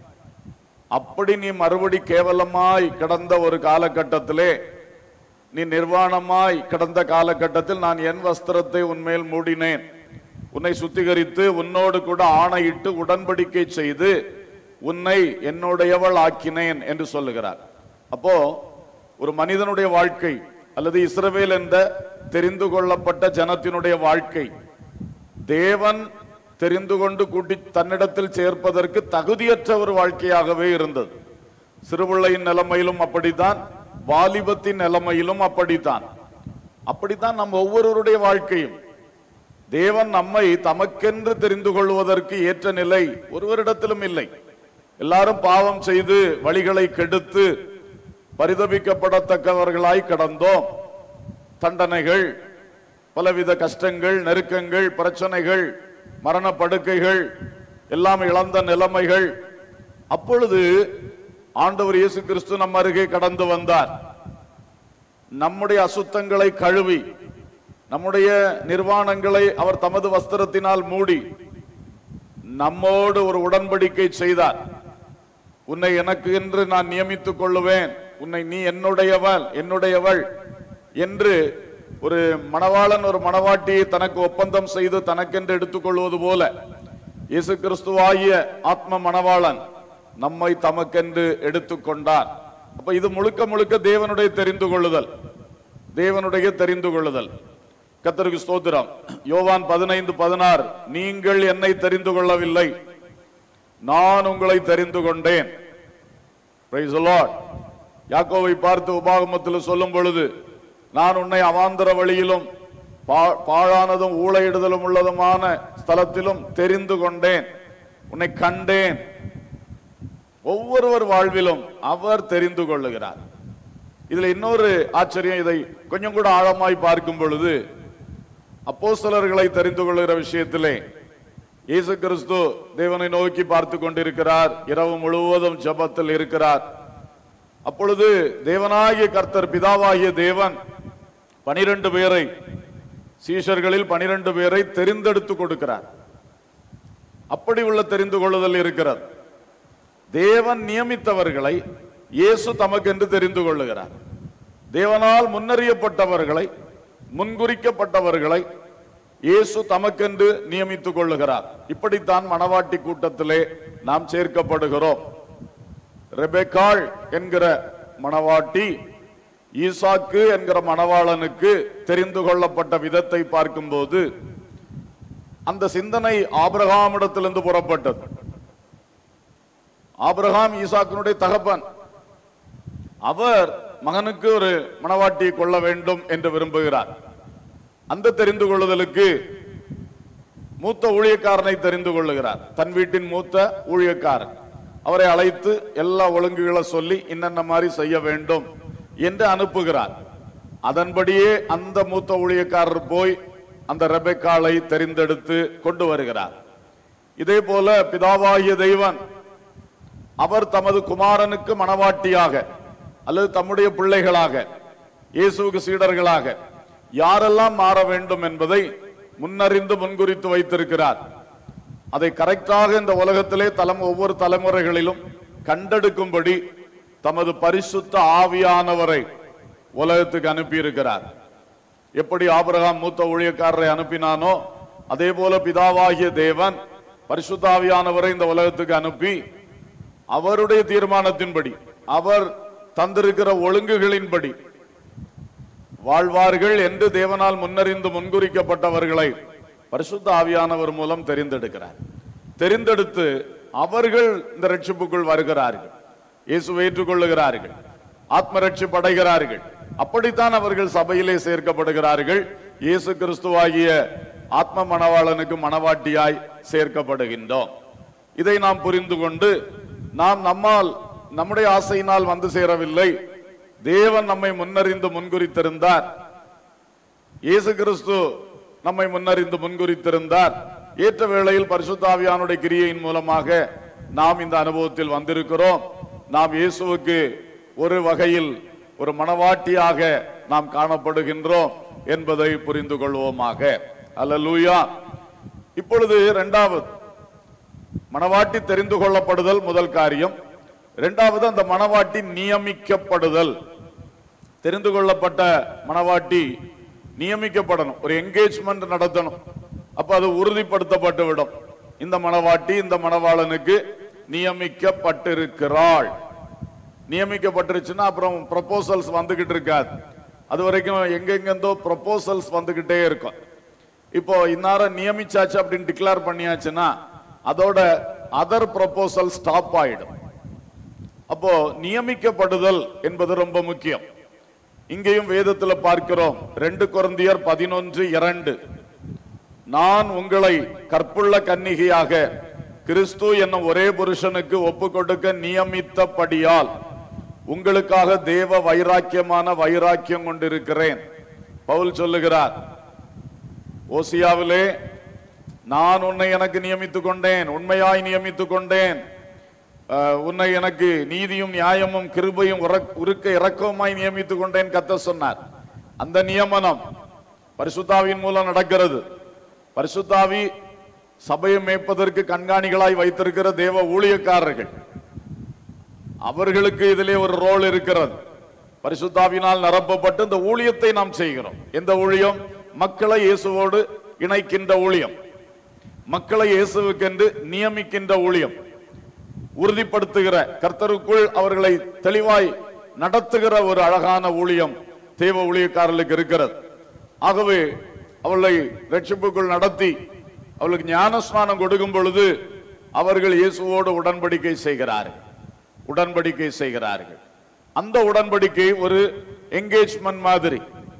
அப்படி நீ மறுபடி கேவலமாய் கிடந்த ஒரு காலகட்டத்திலே நீ நிர்வாணமாய் கிடந்த காலகட்டத்தில் நான் என் வஸ்திரத்தை உன்மேல் மூடினேன் உன்னை சுத்திகரித்து உன்னோடு கூட ஆணையிட்டு உடன்படிக்கை செய்து உன்னை என்னுடையவள் ஆக்கினேன் என்று சொல்லுகிறார் அப்போ ஒரு மனிதனுடைய வாழ்க்கை அல்லது இஸ்ரவேல் என்ற தெரிந்து கொள்ளப்பட்ட ஜனத்தினுடைய வாழ்க்கை தேவன் தெரிந்து கொண்டு கூட்டி தன்னிடத்தில் சேர்ப்பதற்கு தகுதியற்ற ஒரு வாழ்க்கையாகவே இருந்தது சிறுபிள்ளையின் நிலைமையிலும் அப்படித்தான் வாலிபத்தின் நிலைமையிலும் அப்படித்தான் அப்படித்தான் நம்ம ஒவ்வொருவருடைய வாழ்க்கையும் தேவன் நம்மை தமக்கென்று தெரிந்து கொள்வதற்கு ஏற்ற நிலை ஒருவரிடத்திலும் இல்லை எல்லாரும் பாவம் செய்து வழிகளை கெடுத்து பரிதபிக்கப்படத்தக்கவர்களாய் கடந்தோம் தண்டனைகள் பலவித கஷ்டங்கள் நெருக்கங்கள் பிரச்சனைகள் மரண படுக்கைகள் எல்லாம் இழந்த நிலைமைகள் அப்பொழுது ஆண்டவர் இயேசு கிறிஸ்து நம் அருகே கடந்து வந்தார் நம்முடைய அசுத்தங்களை கழுவி நம்முடைய நிர்வாணங்களை அவர் தமது வஸ்திரத்தினால் மூடி நம்மோடு ஒரு உடன்படிக்கை செய்தார் உன்னை எனக்கு என்று நான் நியமித்துக் கொள்ளுவேன் உன்னை நீ என்னுடையவள் என்னுடையவள் என்று ஒரு மணவாளன் ஒரு மணவாட்டியை தனக்கு ஒப்பந்தம் செய்து தனக்கென்று எடுத்துக்கொள்வது போல இயேசு கிறிஸ்துவாகிய ஆத்ம மணவாளன் நம்மை தமக்கென்று எடுத்துக்கொண்டார் அப்ப இது முழுக்க முழுக்க தேவனுடைய தெரிந்து கொள்ளுதல் தேவனுடைய தெரிந்து கொள்ளுதல் கத்தருக்கு ஸ்தோத்திரம் யோவான் பதினைந்து பதினாறு நீங்கள் என்னை தெரிந்து கொள்ளவில்லை நான் உங்களை தெரிந்து கொண்டேன் Praise the Lord. யாக்கோவை பார்த்து உபாகமத்தில் சொல்லும் பொழுது நான் உன்னை அவாந்தர வழியிலும் பா- பாழானதும் ஊழையிடுதலும் உள்ளதுமான ஸ்தலத்திலும் தெரிந்து கொண்டேன் உன்னை கண்டேன் ஒவ்வொருவர் வாழ்விலும் அவர் தெரிந்து கொள்ளுகிறார் இதுல இன்னொரு ஆச்சரியம் இதை கொஞ்சம் கூட ஆழமாய் பார்க்கும் பொழுது அப்போஸ்தலர்களை தெரிந்து கொள்ளுகிற விஷயத்திலே இயேசு கிறிஸ்து தேவனை நோக்கி பார்த்து கொண்டிருக்கிறார் இரவு முழுவதும் ஜெபத்தில் இருக்கிறார் அப்பொழுது தேவனாகிய கர்த்தர் பிதாவாகிய தேவன் பனிரெண்டு பேரை சீஷர்களில் பனிரெண்டு பேரை தெரிந்தெடுத்து கொடுக்கிறார் அப்படி உள்ள தெரிந்து கொள்ளுதல் இருக்கிறது தேவன் நியமித்தவர்களை இயேசு தமக்கென்று தெரிந்து கொள்ளுகிறார் தேவனால் முன்னறியப்பட்டவர்களை முன்குறிக்கப்பட்டவர்களை இயேசு தமக்கென்று நியமித்துக் கொள்ளுகிறார் இப்படித்தான் மணவாட்டி கூட்டத்திலே நாம் சேர்க்கப்படுகிறோம் ரெபெக்காள் என்கிற மணவாட்டி ஈசாக்கு என்கிற மணவாளனுக்கு தெரிந்து கொள்ளப்பட்ட விதத்தை பார்க்கும்போது அந்த சிந்தனை ஆபிரகாமிடத்திலிருந்து புறப்பட்டது ஆபிரகாம் ஈசாக்கினுடைய தகப்பன் அவர் மகனுக்கு ஒரு மணவாட்டியை கொள்ள வேண்டும் என்று விரும்புகிறார் அந்த தெரிந்து கொள்ளுதலுக்கு மூத்த ஊழியக்காரனை தெரிந்து கொள்ளுகிறார் தன் வீட்டின் மூத்த ஊழியக்காரன் அவரை அழைத்து எல்லா ஒழுங்குகளை சொல்லி இன்னென்ன மாதிரி செய்ய வேண்டும் என்று அனுப்புகிறார் அதன்படியே அந்த மூத்த ஊழியக்காரர் போய் அந்த ரெபெக்காளை தெரிந்தெடுத்து கொண்டு வருகிறார் இதே போல பிதாவாகிய தெய்வன் அவர் தமது குமாரனுக்கு மணவாட்டியாக அல்லது தம்முடைய பிள்ளைகளாக இயேசுவுக்கு சீடர்களாக யாரெல்லாம் மாற வேண்டும் என்பதை முன்னறிந்து முன்குறித்து வைத்திருக்கிறார் அதை கரெக்டாக இந்த உலகத்திலே தலம் ஒவ்வொரு தலைமுறைகளிலும் கண்டெடுக்கும்படி தமது பரிசுத்த ஆவியானவரை உலகத்துக்கு அனுப்பியிருக்கிறார் எப்படி ஆபிரகாம் மூத்த ஊழியக்காரரை அனுப்பினானோ அதே போல பிதாவாகிய தேவன் பரிசுத்த ஆவியானவரை இந்த உலகத்துக்கு அனுப்பி அவருடைய தீர்மானத்தின்படி அவர் தந்திருக்கிற ஒழுங்குகளின்படி வாழ்வார்கள் என்று தேவனால் முன்னறிந்து முன்குறிக்கப்பட்டவர்களை பரிசுத்த ஆவியானவர் மூலம் தெரிந்தெடுக்கிறார் தெரிந்தெடுத்து அவர்கள் இந்த ரட்சிப்புக்குள் வருகிறார்கள் இயேசுவை ஏற்றுக்கொள்ளுகிறார்கள் ஆத்ம ரட்சிப்பு அடைகிறார்கள் அப்படித்தான் அவர்கள் சபையிலே சேர்க்கப்படுகிறார்கள் இயேசு கிறிஸ்துவாகிய ஆத்ம மணவாளனுக்கு மணவாட்டியாய் சேர்க்கப்படுகின்றோம் இதை நாம் புரிந்து கொண்டு நாம் நம்மால் நம்முடைய ஆசையினால் வந்து சேரவில்லை தேவன் நம்மை முன்னறிந்து முன்குறித்திருந்தார் இயேசு கிறிஸ்து நம்மை முன்னறிந்து முன்குறித்திருந்தார் ஏற்ற வேளையில் பரிசுத்தாவியானுடைய கிரியையின் மூலமாக நாம் இந்த அனுபவத்தில் வந்திருக்கிறோம் நாம் இயேசுவுக்கு ஒரு வகையில் ஒரு மணவாட்டியாக நாம் காணப்படுகின்றோம் என்பதை புரிந்து கொள்வோமாக அல்லேலூயா இப்பொழுது இரண்டாவது மணவாட்டி தெரிந்து கொள்ளப்படுதல் முதல் காரியம் இரண்டாவது அந்த மணவாட்டி நியமிக்கப்படுதல் தெரிந்து கொள்ளப்பட்ட மணவாட்டி நியமிக்கப்படணும் ஒரு என்கேஜ்மெண்ட் நடத்தணும் அப்ப அது உறுதிப்படுத்தப்பட்டு விடும் இந்த மணவாட்டி இந்த மணவாளனுக்கு நியமிக்கப்பட்டிருக்கிறாள் நியமிக்கப்பட்டிருச்சுன்னா அப்புறம் ப்ரொபோசல்ஸ் வந்துகிட்டு இருக்காது அது வரைக்கும் எங்கெங்கேருந்தோ ப்ரொபோசல்ஸ் வந்துகிட்டே இருக்கும் இப்போ இன்னார நியமிச்சாச்சு அப்படின்னு டிக்ளேர் பண்ணியாச்சுன்னா அதோட அதர் ப்ரொபோசல் ஸ்டாப் ஆயிடும் அப்போ நியமிக்கப்படுதல் என்பது ரொம்ப முக்கியம் இங்கேயும் வேதத்துல பார்க்கிறோம் ரெண்டு குருந்தியர் பதினொன்று இரண்டு நான் உங்களை கற்புள்ள கன்னிகையாக கிறிஸ்து என்னும் ஒரே புருஷனுக்கு ஒப்பு கொடுக்க நியமித்தபடியால் உங்களுக்காக தேவ வைராக்கியமான வைராக்கியம் கொண்டிருக்கிறேன் பவுல் சொல்லுகிறார் ஓசியாவிலே நான் உன்னை எனக்கு நியமித்துக் கொண்டேன் உண்மையாய் நியமித்துக் கொண்டேன் அஹ், உன்னை எனக்கு நீதியும் நியாயமும் கிருபையும் உரக்- உருக்க இரக்கமாய் நியமித்துக் கொண்டேன் கத்த சொன்னார் அந்த நியமனம் பரிசுத்தாவின் மூலம் நடக்கிறது பரிசுத்தாவி சபையை மேய்ப்பதற்கு கண்காணிகளாய் வைத்திருக்கிற தேவ ஊழியக்காரர்கள் அவர்களுக்கு இதிலே ஒரு ரோல் இருக்கிறது பரிசுத்தாவினால் நிரப்பப்பட்டு இந்த ஊழியத்தை நாம் செய்கிறோம் எந்த ஊழியம் மக்களை இயேசுவோடு இணைக்கின்ற ஊழியம் மக்களை இயேசுவுக்கென்று நியமிக்கின்ற ஊழியம் உறுதிப்படுத்துகிற கர்த்தருக்குள் அவர்களை தெளிவாய் நடத்துகிற ஒரு அழகான ஊழியம் தேவ ஊழியக்காரர்களுக்கு இருக்கிறது ஆகவே அவளை ரட்சிப்புக்குள் நடத்தி அவளுக்கு ஞானஸ்நானம் கொடுக்கும் பொழுது அவர்கள் இயேசுவோடு உடன்படிக்கை செய்கிறார்கள் உடன்படிக்கை செய்கிறார்கள் அந்த உடன்படிக்கை ஒரு என்கேஜ்மெண்ட் மாதிரி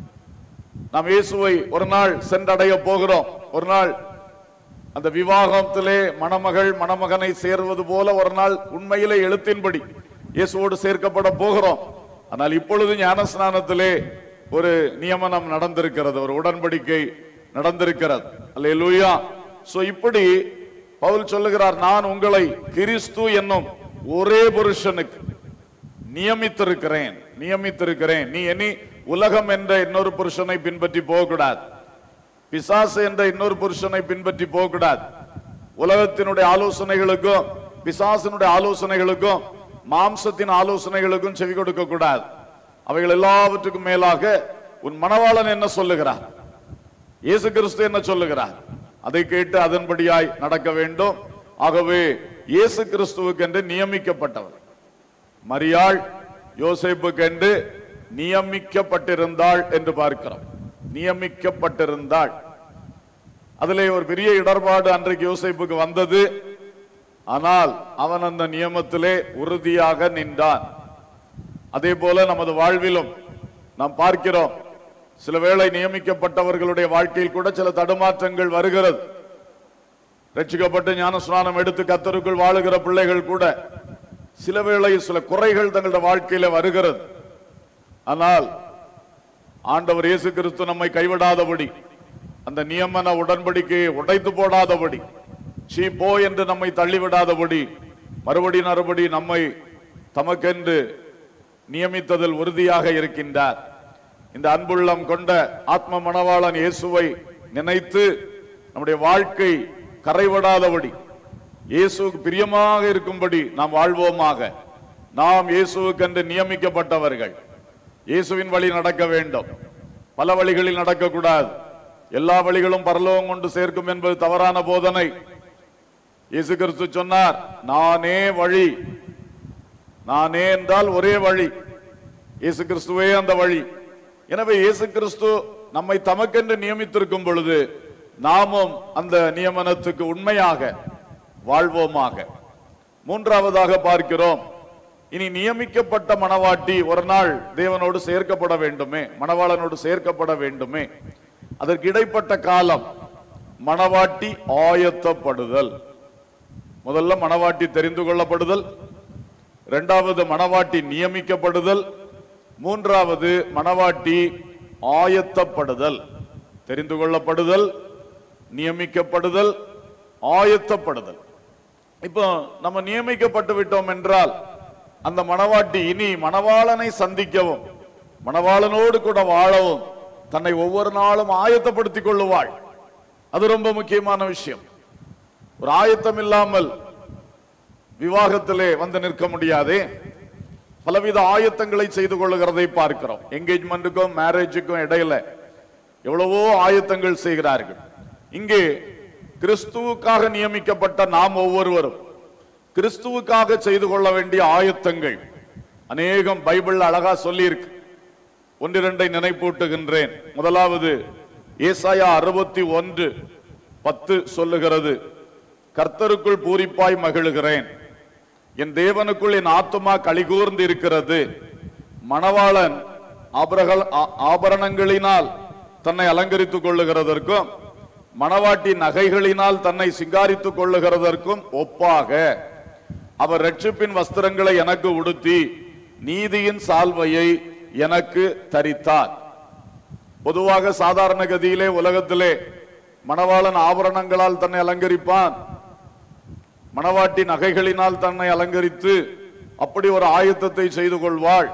நாம் இயேசுவை ஒரு நாள் சென்றடைய போகிறோம் ஒரு நாள் அந்த விவாகத்திலே மணமகள் மணமகனை சேர்வது போல ஒரு நாள் உண்மையிலே எழுத்தின்படி இயேசுவோடு சேர்க்கப்பட போகிறோம் ஆனால் இப்பொழுது ஞானஸ்நானத்திலே ஒரு நியமனம் நடந்திருக்கிறது ஒரு உடன்படிக்கை நடந்திருக்கிறது அல்லேலூயா சோ இப்படி பவுல் சொல்லுகிறார் நான் உங்களை கிறிஸ்து என்னும் ஒரே புருஷனுக்கு நியமித்திருக்கிறேன் நியமித்திருக்கிறேன் நீ இனி உலகம் என்ற இன்னொரு புருஷனை பின்பற்றி போகக்கூடாது பிசாசு என்ற இன்னொரு புருஷனை பின்பற்றி போகக்கூடாது உலகத்தினுடைய ஆலோசனைகளுக்கும் பிசாசினுடைய ஆலோசனைகளுக்கும் மாம்சத்தின் ஆலோசனைகளுக்கும் செவி கொடுக்க கூடாது அவைகள் எல்லாவற்றுக்கும் மேலாக உன் மணவாளன் என்ன சொல்லுகிறார் இயேசு கிறிஸ்து என்ன சொல்லுகிறார் அதை கேட்டு அதன்படியாய் நடக்க வேண்டும் ஆகவே இயேசு கிறிஸ்துவுக்கென்று நியமிக்கப்பட்டவர் மரியாள் யோசேப்புக்கென்று நியமிக்கப்பட்டிருந்தாள் என்று பார்க்கிறோம் நியமிக்கப்பட்டிருந்தாள் அதிலே ஒரு பெரிய இடர்பாடு அன்றைக்கு யோசேப்புக்கு வந்தது ஆனால் அவன் அந்த நியமத்திலே உறுதியாக நின்றான் அதே போல நமது வாழ்விலும் நாம் பார்க்கிறோம் சில வேளை நியமிக்கப்பட்டவர்களுடைய வாழ்க்கையில் கூட சில தடுமாற்றங்கள் வருகிறது ரட்சிக்கப்பட்டு ஞானஸ்நானம் எடுத்து கத்தருக்குள் வாழுகிற பிள்ளைகள் கூட சில வேளை சில குறைகள் தங்களுடைய வாழ்க்கையில வருகிறது ஆனால் ஆண்டவர் இயேசு கிறிஸ்து நம்மை கைவிடாதபடி அந்த நியமன உடன்படிக்கையை உடைத்து போடாதபடி சீ போ என்று நம்மை தள்ளிவிடாதபடி மறுபடி மறுபடி நம்மை தமக்கென்று நியமித்ததில் உறுதியாக இருக்கின்றார் இந்த அன்புள்ளம் கொண்ட ஆத்ம மணவாளன் இயேசுவை நினைத்து நம்முடைய வாழ்க்கை கரைவிடாதபடி இயேசுவுக்கு பிரியமாக இருக்கும்படி நாம் வாழ்வோமாக நாம் இயேசுவுக்கென்று நியமிக்கப்பட்டவர்கள் இயேசுவின் வழி நடக்க வேண்டும் பல வழிகளில் நடக்கக்கூடாது எல்லா வழிகளும் பரலோகம் கொண்டு சேர்க்கும் என்பது தவறான போதனை இயேசு கிறிஸ்து சொன்னார் நானே வழி நானே என்றால் ஒரே வழி இயேசு கிறிஸ்துவே அந்த வழி எனவே இயேசு கிறிஸ்து நம்மை தமக்கென்று நியமித்திருக்கும் பொழுது நாமும் அந்த நியமனத்துக்கு உண்மையாக வாழ்வோமாக மூன்றாவதாக பார்க்கிறோம் இனி நியமிக்கப்பட்ட மணவாட்டி ஒரு நாள் தேவனோடு சேர்க்கப்பட வேண்டுமே மணவாளனோடு சேர்க்கப்பட வேண்டுமே அதற்கு இடைப்பட்ட காலம் மணவாட்டி ஆயத்தப்படுதல் முதல்ல மணவாட்டி தெரிந்து கொள்ளப்படுதல் இரண்டாவது மணவாட்டி நியமிக்கப்படுதல் மூன்றாவது மணவாட்டி ஆயத்தப்படுதல் தெரிந்து கொள்ளப்படுதல் நியமிக்கப்படுதல் ஆயத்தப்படுதல் இப்போ நம்ம நியமிக்கப்பட்டு விட்டோம் என்றால் அந்த மணவாட்டி இனி மணவாளனை சந்திக்கவும் மணவாளனோடு கூட வாழவும் தன்னை ஒவ்வொரு நாளும் ஆயத்தப்படுத்திக் கொள்ளுவாள் அது ரொம்ப முக்கியமான விஷயம் ஒரு ஆயத்தம் இல்லாமல் விவாகத்திலே வந்து நிற்க முடியாதே பலவித ஆயத்தங்களை செய்து கொள்ளுகிறதை பார்க்கிறோம் என்கேஜ்மெண்ட்டுக்கும் மேரேஜுக்கும் இடையில எவ்வளவோ ஆயத்தங்கள் செய்கிறார்கள் இங்கே கிறிஸ்துவுக்காக நியமிக்கப்பட்ட நாம் ஒவ்வொருவரும் கிறிஸ்துவுக்காக செய்து கொள்ள வேண்டிய ஆயத்தங்கள் அநேகம் பைபிள் அழகா சொல்லியிருக்கு ஒன்றிரண்டை நினைப்பூட்டுகின்றேன் முதலாவது ஏசாயா அறுபத்தி ஒன்று பத்து சொல்லுகிறது கர்த்தருக்குள் பூரிப்பாய் மகிழுகிறேன் என் தேவனுக்குள் என் ஆத்துமா கலிகூர்ந்து இருக்கிறது மணவாளன் ஆபரகள் ஆ- ஆபரணங்களினால் தன்னை அலங்கரித்துக் கொள்ளுகிறதற்கும் மணவாட்டி நகைகளினால் தன்னை சிங்காரித்துக் கொள்ளுகிறதற்கும் ஒப்பாக அவர் ரட்சிப்பின் வஸ்திரங்களை எனக்கு உடுத்தி நீதியின் சால்வையை எனக்கு தரித்தார் பொதுவாக சாதாரண கதியிலே உலகத்திலே மணவாளன் ஆபரணங்களால் தன்னை அலங்கரிப்பான் மணவாட்டி நகைகளினால் தன்னை அலங்கரித்து அப்படி ஒரு ஆயத்தத்தை செய்து கொள்வாள்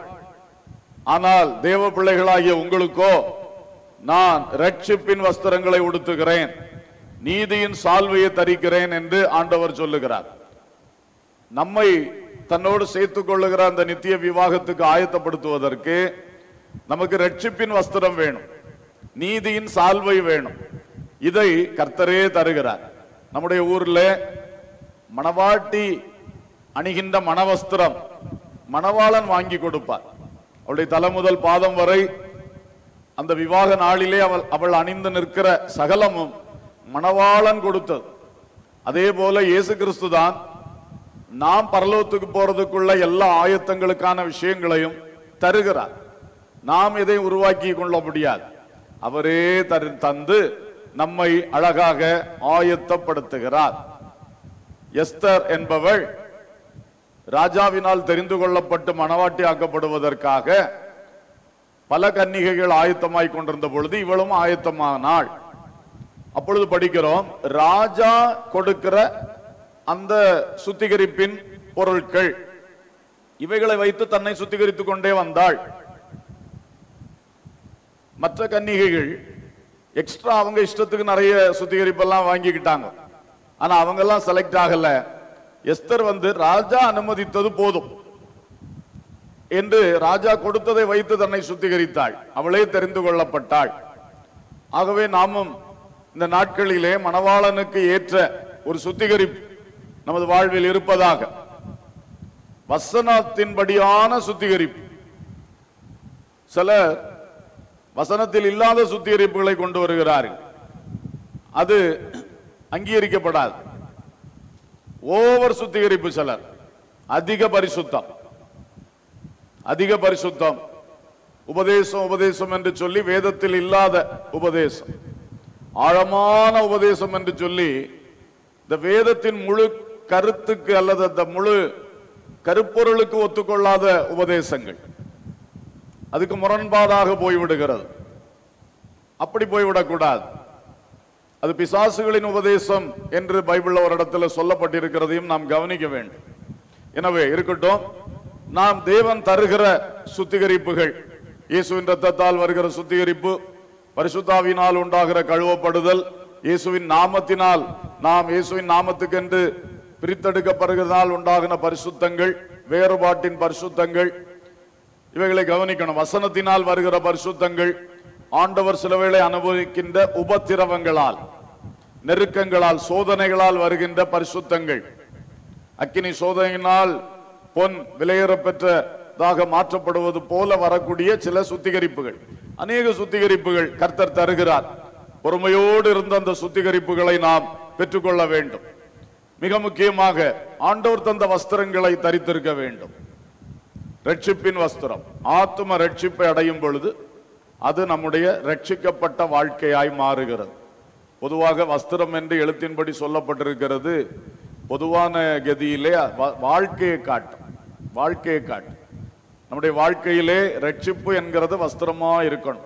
ஆனால் தேவ பிள்ளைகளாகிய உங்களுக்கோ நான் ரட்சிப்பின் வஸ்திரங்களை உடுத்துகிறேன் நீதியின் சால்வையை தரிக்கிறேன் என்று ஆண்டவர் சொல்லுகிறார் நம்மை தன்னோடு சேர்த்துக் கொள்ளுகிற அந்த நித்திய விவாகத்துக்கு ஆயத்தப்படுத்துவதற்கு நமக்கு ரட்சிப்பின் வஸ்திரம் வேணும் நீதியின் சால்வை வேணும் இதை கர்த்தரே தருகிறார் நம்முடைய ஊர்ல மணவாட்டி அணிகின்ற மணவஸ்திரம் மணவாளன் வாங்கி கொடுப்பார் அவளுடைய தலை முதல் பாதம் வரை அந்த விவாக நாளிலே அவள் அவள் அணிந்து நிற்கிற சகலமும் மணவாளன் கொடுத்தது அதே போல இயேசு கிறிஸ்து தான் நாம் பரலோகத்துக்கு போறதுக்குள்ள எல்லா ஆயத்தங்களுக்கான விஷயங்களையும் தருகிறார் நாம் எதை உருவாக்கி கொள்ள முடியாது அவரே தரு தந்து நம்மை அழகாக ஆயத்தப்படுத்துகிறார் எஸ்தர் என்பவள் ராஜாவினால் தெரிந்து கொள்ளப்பட்டு மணவாட்டி ஆக்கப்படுவதற்காக பல கன்னிகைகள் ஆயத்தமாய் கொண்டிருந்த பொழுது இவளும் ஆயத்தமானாள் அப்பொழுது படிக்கிறோம் ராஜா கொடுக்கிற அந்த சுத்திகரிப்பின் பொருட்கள் இவைகளை வைத்து தன்னை சுத்திகரித்துக் கொண்டே வந்தாள் மற்ற கன்னிகைகள் எக்ஸ்ட்ரா அவங்க இஷ்டத்துக்கு நிறைய சுத்திகரிப்பெல்லாம் வாங்கிக்கிட்டாங்க ஆனா அவங்க எல்லாம் செலக்ட் ஆகல எஸ்தர் வந்து ராஜா அனுமதித்தது போதும் என்று ராஜா கொடுத்ததை வைத்து தன்னை சுத்திகரித்தாள் அவளே தெரிந்து கொள்ளப்பட்டாள் ஆகவே நாமும் இந்த நாட்களிலே மணவாளனுக்கு ஏற்ற ஒரு சுத்திகரிப்பு நமது வாழ்வில் இருப்பதாக வசனத்தின்படியான சுத்திகரிப்பு சிலர் வசனத்தில் இல்லாத சுத்திகரிப்புகளை கொண்டு வருகிறார்கள் அது அங்கீகரிக்கப்படாது ஓவர் சுத்திகரிப்பு சிலர் அதிக பரிசுத்தம் அதிக பரிசுத்தம் உபதேசம் உபதேசம் என்று சொல்லி வேதத்தில் இல்லாத உபதேசம் ஆழமான உபதேசம் என்று சொல்லி இந்த வேதத்தின் முழு கருத்துக்கு அல்லது அந்த முழு கருப்பொருளுக்கு ஒத்துக்கொள்ளாத உபதேசங்கள் அதுக்கு முரண்பாடாக போய்விடுகிறது அப்படி போய்விடக்கூடாது அது பிசாசுகளின் உபதேசம் என்று பைபிள்ல ஒரு இடத்துல சொல்லப்பட்டிருக்கிறதையும் நாம் கவனிக்க வேண்டும் எனவே இருக்கட்டும் நாம் தேவன் தருகிற சுத்திகரிப்புகள் இயேசுவின் ரத்தத்தால் வருகிற சுத்திகரிப்பு பரிசுத்தாவினால் உண்டாகிற கழுவப்படுதல் இயேசுவின் நாமத்தினால் நாம் இயேசுவின் நாமத்துக்கென்று பிரித்தெடுக்கப்படுகிறதால் உண்டாகின பரிசுத்தங்கள் வேறுபாட்டின் பரிசுத்தங்கள் இவைகளை கவனிக்கணும் வசனத்தினால் வருகிற பரிசுத்தங்கள் ஆண்டவர் சிலவேளை அனுபவிக்கின்ற உபத்திரவங்களால் நெருக்கங்களால் சோதனைகளால் வருகின்ற பரிசுத்தங்கள் அக்கினி சோதனையினால் பொன் விலையேற பெற்றதாக மாற்றப்படுவது போல வரக்கூடிய சில சுத்திகரிப்புகள் அநேக சுத்திகரிப்புகள் கர்த்தர் தருகிறார் பொறுமையோடு இருந்த அந்த சுத்திகரிப்புகளை நாம் பெற்றுக்கொள்ள வேண்டும் மிக முக்கியமாக ஆண்டவர் தந்த வஸ்திரங்களை தரித்திருக்க வேண்டும் ரட்சிப்பின் வஸ்திரம் ஆத்தும ரட்சிப்பை அடையும் பொழுது அது நம்முடைய ரட்சிக்கப்பட்ட வாழ்க்கையாய் மாறுகிறது பொதுவாக வஸ்திரம் என்று எழுத்தின்படி சொல்லப்பட்டிருக்கிறது பொதுவான கதியிலே வா- வாழ்க்கையை காட்டும் வாழ்க்கையை காட்டும் நம்முடைய வாழ்க்கையிலே ரட்சிப்பு என்கிறது வஸ்திரமா இருக்கணும்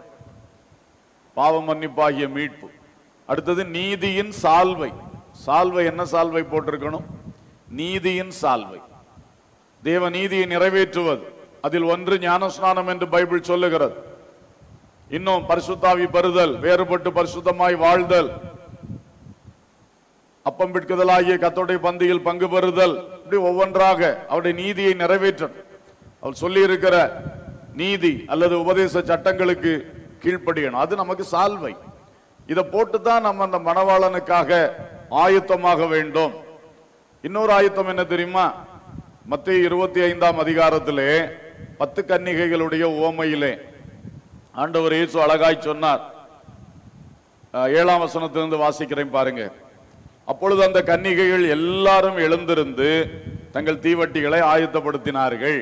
பாவ மன்னிப்பாகிய மீட்பு அடுத்தது நீதியின் சால்வை சால்வை என்ன சால்வை போட்டிருக்கணும் நீதியின் சால்வை தேவ நீதியை நிறைவேற்றுவது அதில் ஒன்று ஞானஸ்நானம் என்று பைபிள் சொல்லுகிறது இன்னும் பரிசுத்தாவி பெறுதல் வேறுபட்டு பரிசுத்தமாய் வாழ்தல் அப்பம் பிட்குதலாகிய கத்தோடைய பந்தியில் பங்கு பெறுதல் இப்படி ஒவ்வொன்றாக அவருடைய நீதியை நிறைவேற்றணும் அவர் சொல்லி இருக்கிற நீதி அல்லது உபதேச சட்டங்களுக்கு கீழ்ப்படியணும் அது நமக்கு சால்வை இதை போட்டு தான் நம்ம அந்த மணவாளனுக்காக ஆயத்தமாக வேண்டும் இன்னொரு ஆயத்தம் என்ன தெரியுமா மத்திய இருபத்தி ஐந்தாம் அதிகாரத்திலே பத்து கன்னிகைகளுடைய உவமையிலே ஆண்டவர் இயேசு அழகாய் சொன்னார் அஹ், ஏழாம் வசனத்திலிருந்து வாசிக்கிறேன் பாருங்க அப்பொழுது அந்த கன்னிகைகள் எல்லாரும் எழுந்திருந்து தங்கள் தீவட்டிகளை ஆயத்தப்படுத்தினார்கள்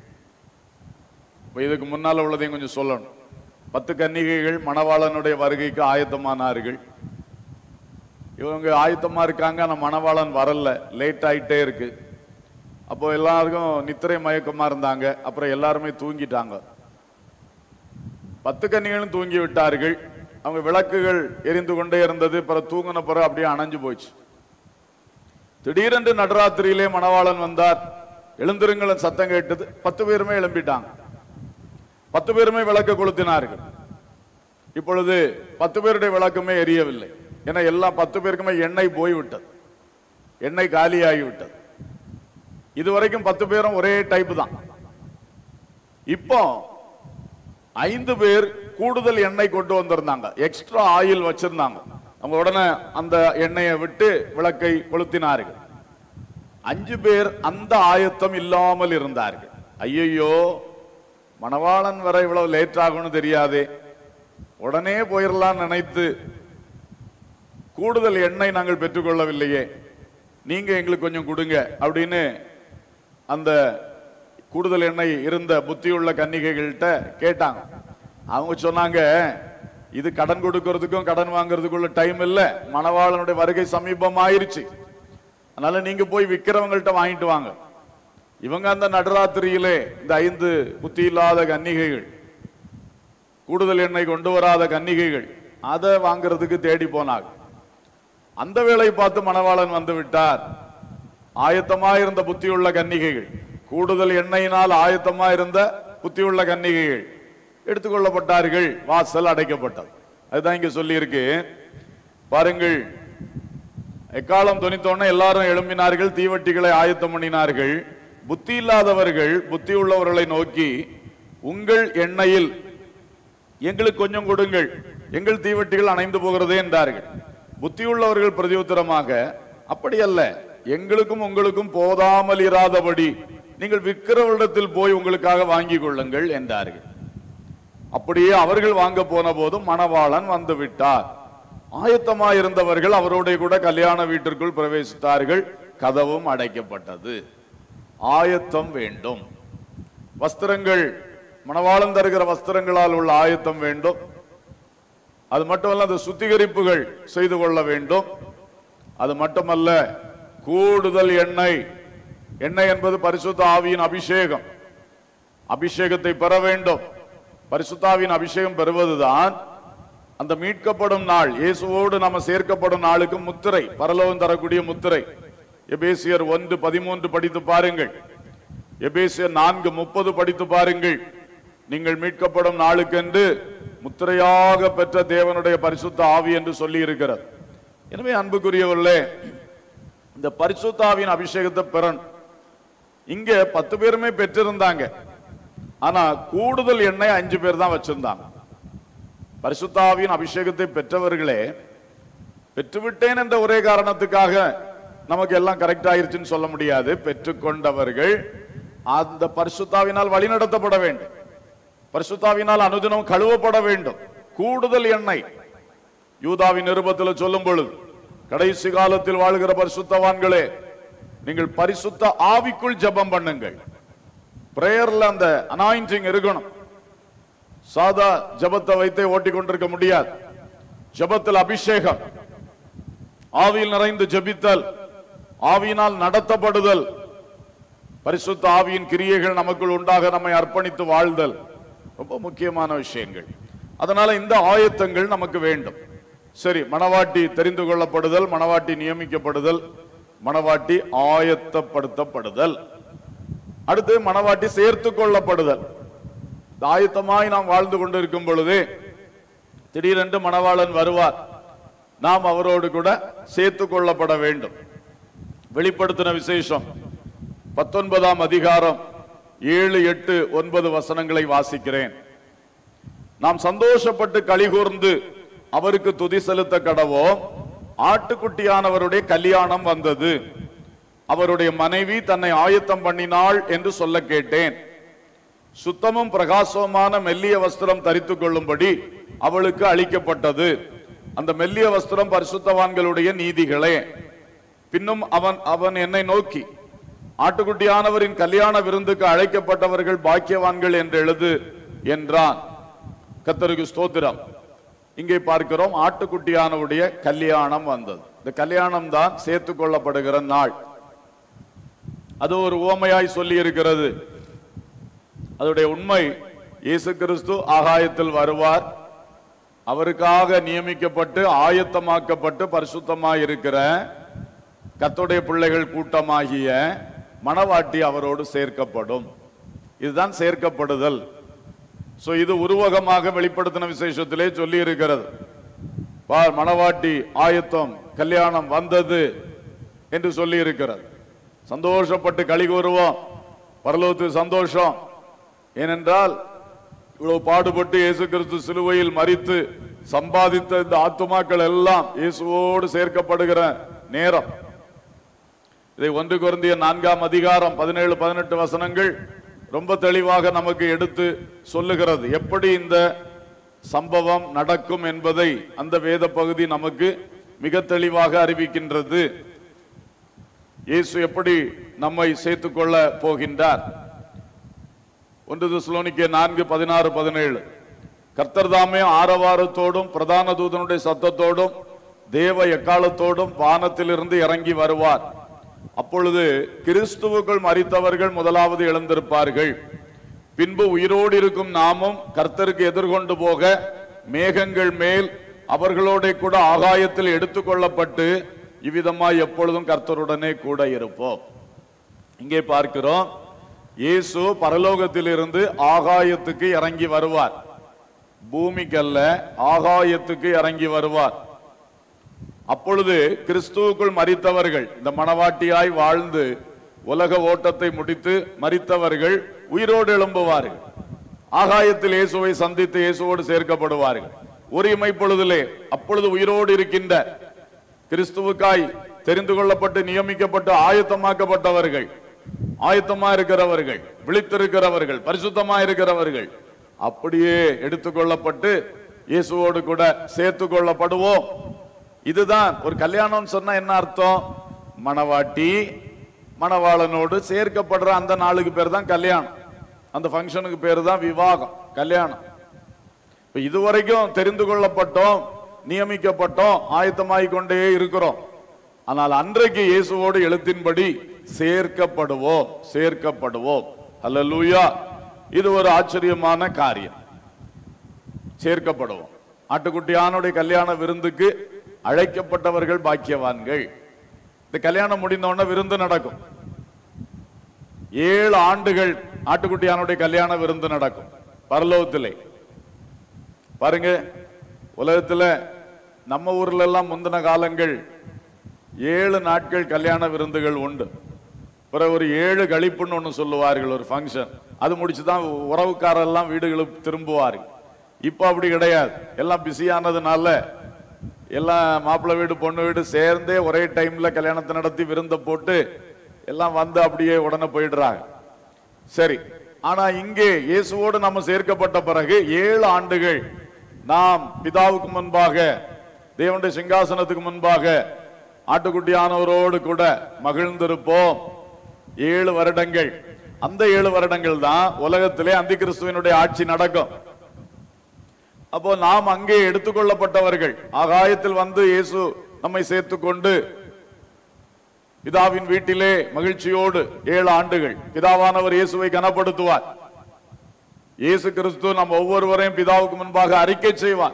இப்ப இதுக்கு முன்னால உள்ளதையும் கொஞ்சம் சொல்லணும் பத்து கன்னிகைகள் மணவாளனுடைய வருகைக்கு ஆயத்தமானார்கள் இவங்க ஆயத்தமா இருக்காங்க ஆனா மணவாளன் வரல லேட் ஆயிட்டே இருக்கு அப்போ எல்லாருக்கும் நித்திரை மயக்கமா இருந்தாங்க அப்புறம் எல்லாருமே தூங்கிட்டாங்க பத்து கன்னிகளும் தூங்கி விட்டார்கள் அவங்க விளக்குகள் எரிந்து கொண்டே இருந்தது பிறகு தூங்கின பிறகு அப்படியே அணைஞ்சு போச்சு திடீரென்று நடுராத்திரியிலே மணவாளன் வந்தார் எழுந்திருங்கள் சத்தம் கேட்டது பத்து பேருமே எழும்பிட்டாங்க பத்து பேருமே விளக்கு கொளுத்தினார்கள் இப்பொழுது பத்து பேருடைய விளக்குமே எரியவில்லை ஏன்னா எல்லாம் பத்து பேருக்குமே எண்ணெய் போய்விட்டது எண்ணெய் காலியாகி விட்டது இதுவரைக்கும் பத்து பேரும் ஒரே டைப் தான் இப்போ ஐந்து பேர் கூடுதல் எண்ணெய் கொண்டு வந்திருந்தாங்க எக்ஸ்ட்ரா ஆயில் வச்சிருந்தாங்க அவங்க உடனே அந்த எண்ணெயை விட்டு விளக்கை கொளுத்தினார்கள் அஞ்சு பேர் அந்த ஆயத்தம் இல்லாமல் இருந்தார்கள் ஐயையோ மணவாளன் வர இவ்வளவு லேட் ஆகும்னு தெரியாதே உடனே போயிடலாம் நினைத்து கூடுதல் எண்ணெய் நாங்கள் பெற்றுக்கொள்ளவில்லையே நீங்க எங்களுக்கு கொஞ்சம் கொடுங்க அப்படின்னு அந்த கூடுதல் எண்ணெய் இருந்த புத்தியுள்ள கன்னிகைகள்கிட்ட கேட்டாங்க அவங்க சொன்னாங்க இது கடன் கொடுக்கறதுக்கும் கடன் வாங்குறதுக்குள்ள டைம் இல்ல மணவாளனுடைய வருகை சமீபம் ஆயிருச்சு அதனால நீங்க போய் விக்கிறவங்கள்ட்ட வாங்கிட்டு வாங்க இவங்க அந்த நடுராத்திரியிலே இந்த ஐந்து புத்தி இல்லாத கன்னிகைகள் கூடுதல் எண்ணெய் கொண்டு வராத கன்னிகைகள் அதை வாங்குறதுக்கு தேடி போனாங்க அந்த வேளை பார்த்து மணவாளன் வந்து விட்டார் ஆயத்தமா இருந்த புத்தியுள்ள கன்னிகைகள் கூடுதல் எண்ணெயினால் ஆயத்தமா இருந்த புத்தியுள்ள கன்னிகைகள் எடுத்துக்கொள்ளப்பட்டார்கள் வாசல் அடைக்கப்பட்டது அதுதான் இங்க சொல்லி இருக்கு பாருங்கள் எக்காலம் துணித்தோன்னே எல்லாரும் எழும்பினார்கள் தீவட்டிகளை ஆயத்தம் பண்ணினார்கள் புத்தி இல்லாதவர்கள் புத்தி உள்ளவர்களை நோக்கி உங்கள் எண்ணெயில் எங்களுக்கு கொஞ்சம் கொடுங்கள் எங்கள் தீவட்டிகள் அணைந்து போகிறதே என்றார்கள் புத்தியுள்ளவர்கள் பிரதியுத்தரமாக அப்படி அல்ல எங்களுக்கும் உங்களுக்கும் போதாமல் இராதபடி நீங்கள் விற்கிறவரிடத்தில் போய் உங்களுக்காக வாங்கிக் கொள்ளுங்கள் என்றார்கள் அப்படியே அவர்கள் வாங்க போன போதும் மணவாளன் வந்து விட்டார் ஆயத்தமாயிருந்தவர்கள் அவரோட கூட கல்யாண வீட்டிற்குள் பிரவேசித்தார்கள் கதவும் அடைக்கப்பட்டது ஆயத்தம் வேண்டும் வஸ்திரங்கள் மணவாளன் தருகிற வஸ்திரங்களால் உள்ள ஆயத்தம் வேண்டும் அது மட்டுமல்ல அந்த சுத்திகரிப்புகள் செய்து கொள்ள வேண்டும் அது மட்டுமல்ல கூடுதல் எண்ணெய் எண்ணெய் என்பது பரிசுத்த ஆவியின் அபிஷேகம் அபிஷேகத்தை பெற வேண்டும் பரிசுத்தாவின் அபிஷேகம் பெறுவதுதான் அந்த மீட்கப்படும் நாள் இயேசுவோடு நாம சேர்க்கப்படும் நாளுக்கு முத்திரை பரலோகம் தரக்கூடிய முத்திரை எபேசியர் ஒன்று பதிமூன்று படித்து பாருங்கள் எபேசியர் நான்கு முப்பது படித்து பாருங்கள் நீங்கள் மீட்கப்படும் நாளுக்கென்று முத்திரையாக பெற்ற தேவனுடைய பரிசுத்த ஆவி என்று சொல்லி இருக்கிறது எனவே அன்புக்குரியவர்களே இந்த பரிசுத்தாவின் அபிஷேகத்தை பெறணும் இங்க பத்து பேருமே பெற்றிருந்தாங்க ஆனா கூடுதல் எண்ணெய் அஞ்சு பேர் தான் வச்சிருந்தாங்க பரிசுத்தாவின் அபிஷேகத்தை பெற்றவர்களே பெற்றுவிட்டேன் என்ற ஒரே காரணத்துக்காக நமக்கு எல்லாம் கரெக்ட் ஆயிருச்சுன்னு சொல்ல முடியாது பெற்றுக்கொண்டவர்கள் அந்த பரிசுத்தாவினால் வழிநடத்தப்பட வேண்டும் பரிசுத்தாவினால் அனுதினம் கழுவப்பட வேண்டும் கூடுதல் எண்ணெய் யூதாவின் நிருபத்தில் சொல்லும் பொழுது கடைசி காலத்தில் வாழ்கிற பரிசுத்தவான்களே நீங்கள் பரிசுத்த ஆவிக்குள் ஜெபம் பண்ணுங்கள் பிரேயர்ல அந்த அனாயிண்டிங் இருக்கணும் சாதா ஜெபத்தை வைத்தே ஓட்டி கொண்டிருக்க முடியாது ஜெபத்தில் அபிஷேகம் ஆவியில் நிறைந்து ஜெபித்தல் ஆவியினால் நடத்தப்படுதல் பரிசுத்த ஆவியின் கிரியைகள் நமக்குள் உண்டாக நம்மை அர்ப்பணித்து வாழ்தல் ரொம்ப முக்கியமான விஷயங்கள் அதனால இந்த ஆயத்தங்கள் நமக்கு வேண்டும் சரி மணவாட்டி தெரிந்து கொள்ளப்படுதல் மணவாட்டி நியமிக்கப்படுதல் மணவாட்டி ஆயத்தப்படுத்தப்படுதல் அடுத்து மணவாட்டி சேர்த்து கொள்ளப்படுதல் இந்த ஆயத்தமாய் நாம் வாழ்ந்து கொண்டிருக்கும் பொழுது திடீரென்று மணவாளன் வருவார் நாம் அவரோடு கூட சேர்த்து கொள்ளப்பட வேண்டும் வெளிப்படுத்தின விசேஷம் பத்தொன்பதாம் அதிகாரம் ஏழு எட்டு ஒன்பது வசனங்களை வாசிக்கிறேன் நாம் சந்தோஷப்பட்டு கலிகூர்ந்து அவருக்கு துதி செலுத்த கடவோம் ஆட்டுக்குட்டியானவருடைய கல்யாணம் வந்தது அவருடைய மனைவி தன்னை ஆயத்தம் பண்ணினாள் என்று சொல்ல கேட்டேன் சுத்தமும் பிரகாசமான மெல்லிய வஸ்திரம் தரித்துக் கொள்ளும்படி அவளுக்கு அளிக்கப்பட்டது அந்த மெல்லிய வஸ்திரம் பரிசுத்தவான்களுடைய நீதிகளே பின்னும் அவன் அவன் என்னை நோக்கி ஆட்டுக்குட்டியானவரின் கல்யாண விருந்துக்கு அழைக்கப்பட்டவர்கள் பாக்கியவான்கள் என்று எழுது என்றான் கத்தருக்கு ஸ்தோத்திரம் இங்கே பார்க்கிறோம் ஆட்டுக்குட்டியானவுடைய கல்யாணம் வந்தது இந்த கல்யாணம் தான் சேர்த்து கொள்ளப்படுகிற நாள் அது ஒரு உவமையாய் சொல்லி இருக்கிறது அதனுடைய உண்மை இயேசு கிறிஸ்து ஆகாயத்தில் வருவார் அவருக்காக நியமிக்கப்பட்டு ஆயத்தமாக்கப்பட்டு பரிசுத்தமாய் இருக்கிற கர்த்தருடைய பிள்ளைகள் கூட்டமாகிய மணவாட்டி அவரோடு சேர்க்கப்படும் இதுதான் சேர்க்கப்படுதல் சோ இது உருவகமாக வெளிப்படுத்தின விசேஷத்திலே சொல்லி இருக்கிறது பார் மணவாட்டி ஆயத்தம் கல்யாணம் வந்தது என்று சொல்லி இருக்கிறது சந்தோஷப்பட்டு களி கூறுவோம் பரலோகத்து சந்தோஷம் ஏனென்றால் இவ்வளவு பாடுபட்டு இயேசு கிறிஸ்து சிலுவையில் மரித்து சம்பாதித்த இந்த ஆத்துமாக்கள் எல்லாம் இயேசுவோடு சேர்க்கப்படுகிற நேரம் இதை ஒன்று குருந்திய நான்காம் அதிகாரம் பதினேழு பதினெட்டு வசனங்கள் ரொம்ப தெளிவாக நமக்கு எடுத்து சொல்லுகிறது எப்படி இந்த சம்பவம் நடக்கும் என்பதை அந்த வேத பகுதி நமக்கு மிக தெளிவாக அறிவிக்கின்றது இயேசு எப்படி நம்மை சேர்த்துக் கொள்ள போகின்றார் ஒன்று தெசலோனிக்கே நான்கு பதினாறு பதினேழு கர்த்தர் தாமே ஆரவாரத்தோடும் பிரதான தூதனுடைய சத்தத்தோடும் தேவ எக்காலத்தோடும் வானத்திலிருந்து இறங்கி வருவார் அப்பொழுது கிறிஸ்துவுக்குள் மரித்தவர்கள் முதலாவது எழுந்திருப்பார்கள் பின்பு உயிரோடு இருக்கும் நாமும் கர்த்தருக்கு எதிர்கொண்டு போக மேகங்கள் மேல் அவர்களோட கூட ஆகாயத்தில் எடுத்துக்கொள்ளப்பட்டு இவ்விதமாய் எப்பொழுதும் கர்த்தருடனே கூட இருப்போம் இங்கே பார்க்கிறோம் இயேசு பரலோகத்திலிருந்து ஆகாயத்துக்கு இறங்கி வருவார் பூமிக்கல்ல ஆகாயத்துக்கு இறங்கி வருவார் அப்பொழுது கிறிஸ்துவுக்குள் மரித்தவர்கள் இந்த மணவாட்டியாய் வாழ்ந்து உலக ஓட்டத்தை முடித்து மரித்தவர்கள் உயிரோடு எழும்புவார்கள் ஆகாயத்தில் இயேசுவை சந்தித்து இயேசுவோடு சேர்க்கப்படுவார்கள் ஒரு இமைப்பொழுதிலே அப்பொழுது உயிரோடு இருக்கின்ற கிறிஸ்துவுக்காய் தெரிந்து கொள்ளப்பட்டு நியமிக்கப்பட்டு ஆயத்தமாக்கப்பட்டவர்கள் ஆயத்தமா இருக்கிறவர்கள் விழித்திருக்கிறவர்கள் பரிசுத்தமா இருக்கிறவர்கள் அப்படியே எடுத்துக்கொள்ளப்பட்டு இயேசுவோடு கூட சேர்த்து கொள்ளப்படுவோம் இதுதான் ஒரு கல்யாணம் சொன்னா என்ன அர்த்தம் மணவாட்டி மணவாளனோடு சேர்க்கப்படுற அந்த நாளுக்கு பேர் தான் கல்யாணம் அந்த ஃபங்க்ஷனுக்கு பேர் தான் விவாகம் கல்யாணம் இப்ப இதுவரைக்கும் தெரிந்து கொள்ளப்பட்டோம் நியமிக்கப்பட்டோம் ஆயத்தமாகிக் கொண்டே இருக்கிறோம் ஆனால் அன்றைக்கு இயேசுவோடு எழுத்தின்படி சேர்க்கப்படுவோம் சேர்க்கப்படுவோம் அல்லேலூயா இது ஒரு ஆச்சரியமான காரியம் சேர்க்கப்படுவோம் ஆட்டுக்குட்டியானுடைய கல்யாண விருந்துக்கு அழைக்கப்பட்டவர்கள் பாக்கியவான்கள் இந்த கல்யாணம் முடிந்த உடனே விருந்து நடக்கும் ஏழு ஆண்டுகள் ஆட்டுக்குட்டியானுடைய கல்யாண விருந்து நடக்கும் பரலோகத்திலே பாருங்க உலகத்துல நம்ம ஊர்ல எல்லாம் முந்தின காலங்கள் ஏழு நாட்கள் கல்யாண விருந்துகள் உண்டு பிறகு ஒரு ஏழு கழிப்புன்னு ஒன்று சொல்லுவார்கள் ஒரு ஃபங்க்ஷன் அது முடிச்சு தான் உறவுக்காரெல்லாம் வீடுகளுக்கு திரும்புவார்கள் இப்போ அப்படி கிடையாது எல்லாம் பிஸியானதுனால எல்லாம் மாப்பிள்ளை வீடு பொண்ணு வீடு சேர்ந்தே ஒரே டைம்ல கல்யாணத்தை நடத்தி விருந்த போட்டு எல்லாம் வந்து அப்படியே உடனே போயிடுறாங்க சரி ஆனா இங்கே இயேசுவோடு நம்ம சேர்க்கப்பட்ட பிறகு ஏழு ஆண்டுகள் நாம் பிதாவுக்கு முன்பாக தேவனுடைய சிங்காசனத்துக்கு முன்பாக ஆட்டுக்குட்டியானவரோடு கூட மகிழ்ந்திருப்போம் ஏழு வருடங்கள் அந்த ஏழு வருடங்கள் தான் உலகத்திலே அந்தி கிறிஸ்துவனுடைய ஆட்சி நடக்கும் அப்போ நாம் அங்கே எடுத்துக்கொள்ளப்பட்டவர்கள் ஆகாயத்தில் வந்து இயேசு நம்மை சேர்த்துக்கொண்டு பிதாவின் வீட்டிலே மகிழ்ச்சியோடு ஏழு ஆண்டுகள் பிதாவானவர் இயேசுவை கனப்படுத்துவார் இயேசு கிறிஸ்து நம்ம ஒவ்வொருவரையும் பிதாவுக்கு முன்பாக அறிக்கை செய்வார்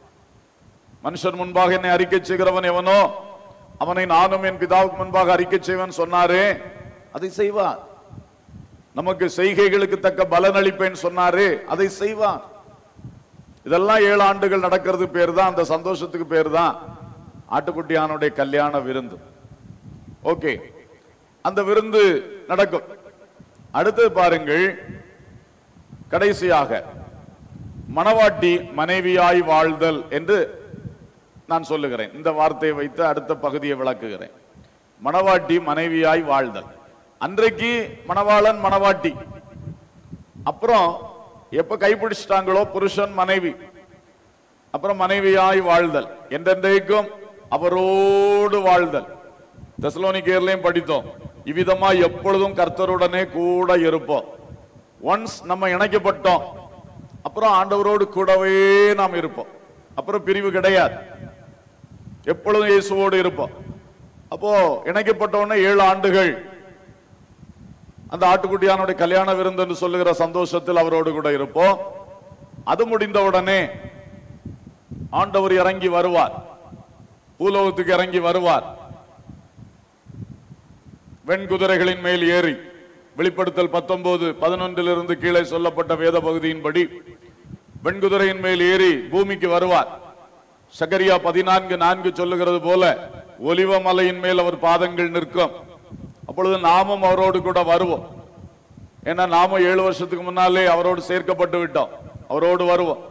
மனுஷன் முன்பாக என்னை அறிக்கை செய்கிறவன் எவனோ அவனை நானும் என் பிதாவுக்கு முன்பாக அறிக்கை செய்வன் சொன்னாரே அதை செய்வார் நமக்கு செய்கைகளுக்கு தக்க பலன் அளிப்பேன் சொன்னாரே அதை செய்வார் இதெல்லாம் ஏழு ஆண்டுகள் நடக்கிறது பேர் தான் அந்த சந்தோஷத்துக்கு பேர் தான் ஆட்டுக்குட்டியானுடைய கல்யாண விருந்து ஓகே அந்த விருந்து நடக்கும் அடுத்தது பாருங்கள் கடைசியாக மணவாட்டி மனைவியாய் வாழ்தல் என்று நான் சொல்லுகிறேன் இந்த வார்த்தையை வைத்து அடுத்த பகுதியை விளக்குகிறேன் மணவாட்டி மனைவியாய் வாழ்தல் அன்றைக்கு மணவாளன் மணவாட்டி அப்புறம் எப்ப கைப்பிடிச்சிட்டாங்களோ புருஷன் மனைவி அப்புறம் மனைவியாய் வாழ்தல் என்றென்றைக்கும் அவரோடு வாழ்தல் தெசலோனிக்கேர்லயும் படித்தோம் இவ்விதமா எப்பொழுதும் கர்த்தருடனே கூட இருப்போம் ஒன்ஸ் நம்ம இணைக்கப்பட்டோம் அப்புறம் ஆண்டவரோடு கூடவே நாம் இருப்போம் அப்புறம் பிரிவு கிடையாது எப்பொழுதும் இயேசுவோடு இருப்போம் அப்போ இணைக்கப்பட்ட உடனே ஏழு ஆண்டுகள் அந்த ஆட்டுக்குட்டியானுடைய கல்யாண விருந்து என்று சொல்லுகிற சந்தோஷத்தில் அவரோடு கூட இருப்போம் அது முடிந்த உடனே ஆண்டவர் இறங்கி வருவார் பூலோகத்துக்கு இறங்கி வருவார் வெண்குதிரைகளின் மேல் ஏறி வெளிப்படுத்தல் பத்தொன்பது பதினொன்றிலிருந்து கீழே சொல்லப்பட்ட வேத பகுதியின்படி வெண்குதிரையின் மேல் ஏறி பூமிக்கு வருவார் சகரியா பதினான்கு நான்கு சொல்லுகிறது போல ஒலிவ மலையின் மேல் அவர் பாதங்கள் நிற்கும் அப்ப அப்பொழுது நாமும் அவரோடு கூட வருவோம் ஏன்னா நாமும் ஏழு வருஷத்துக்கு முன்னாலே அவரோடு சேர்க்கப்பட்டு விட்டோம் அவரோடு வருவோம்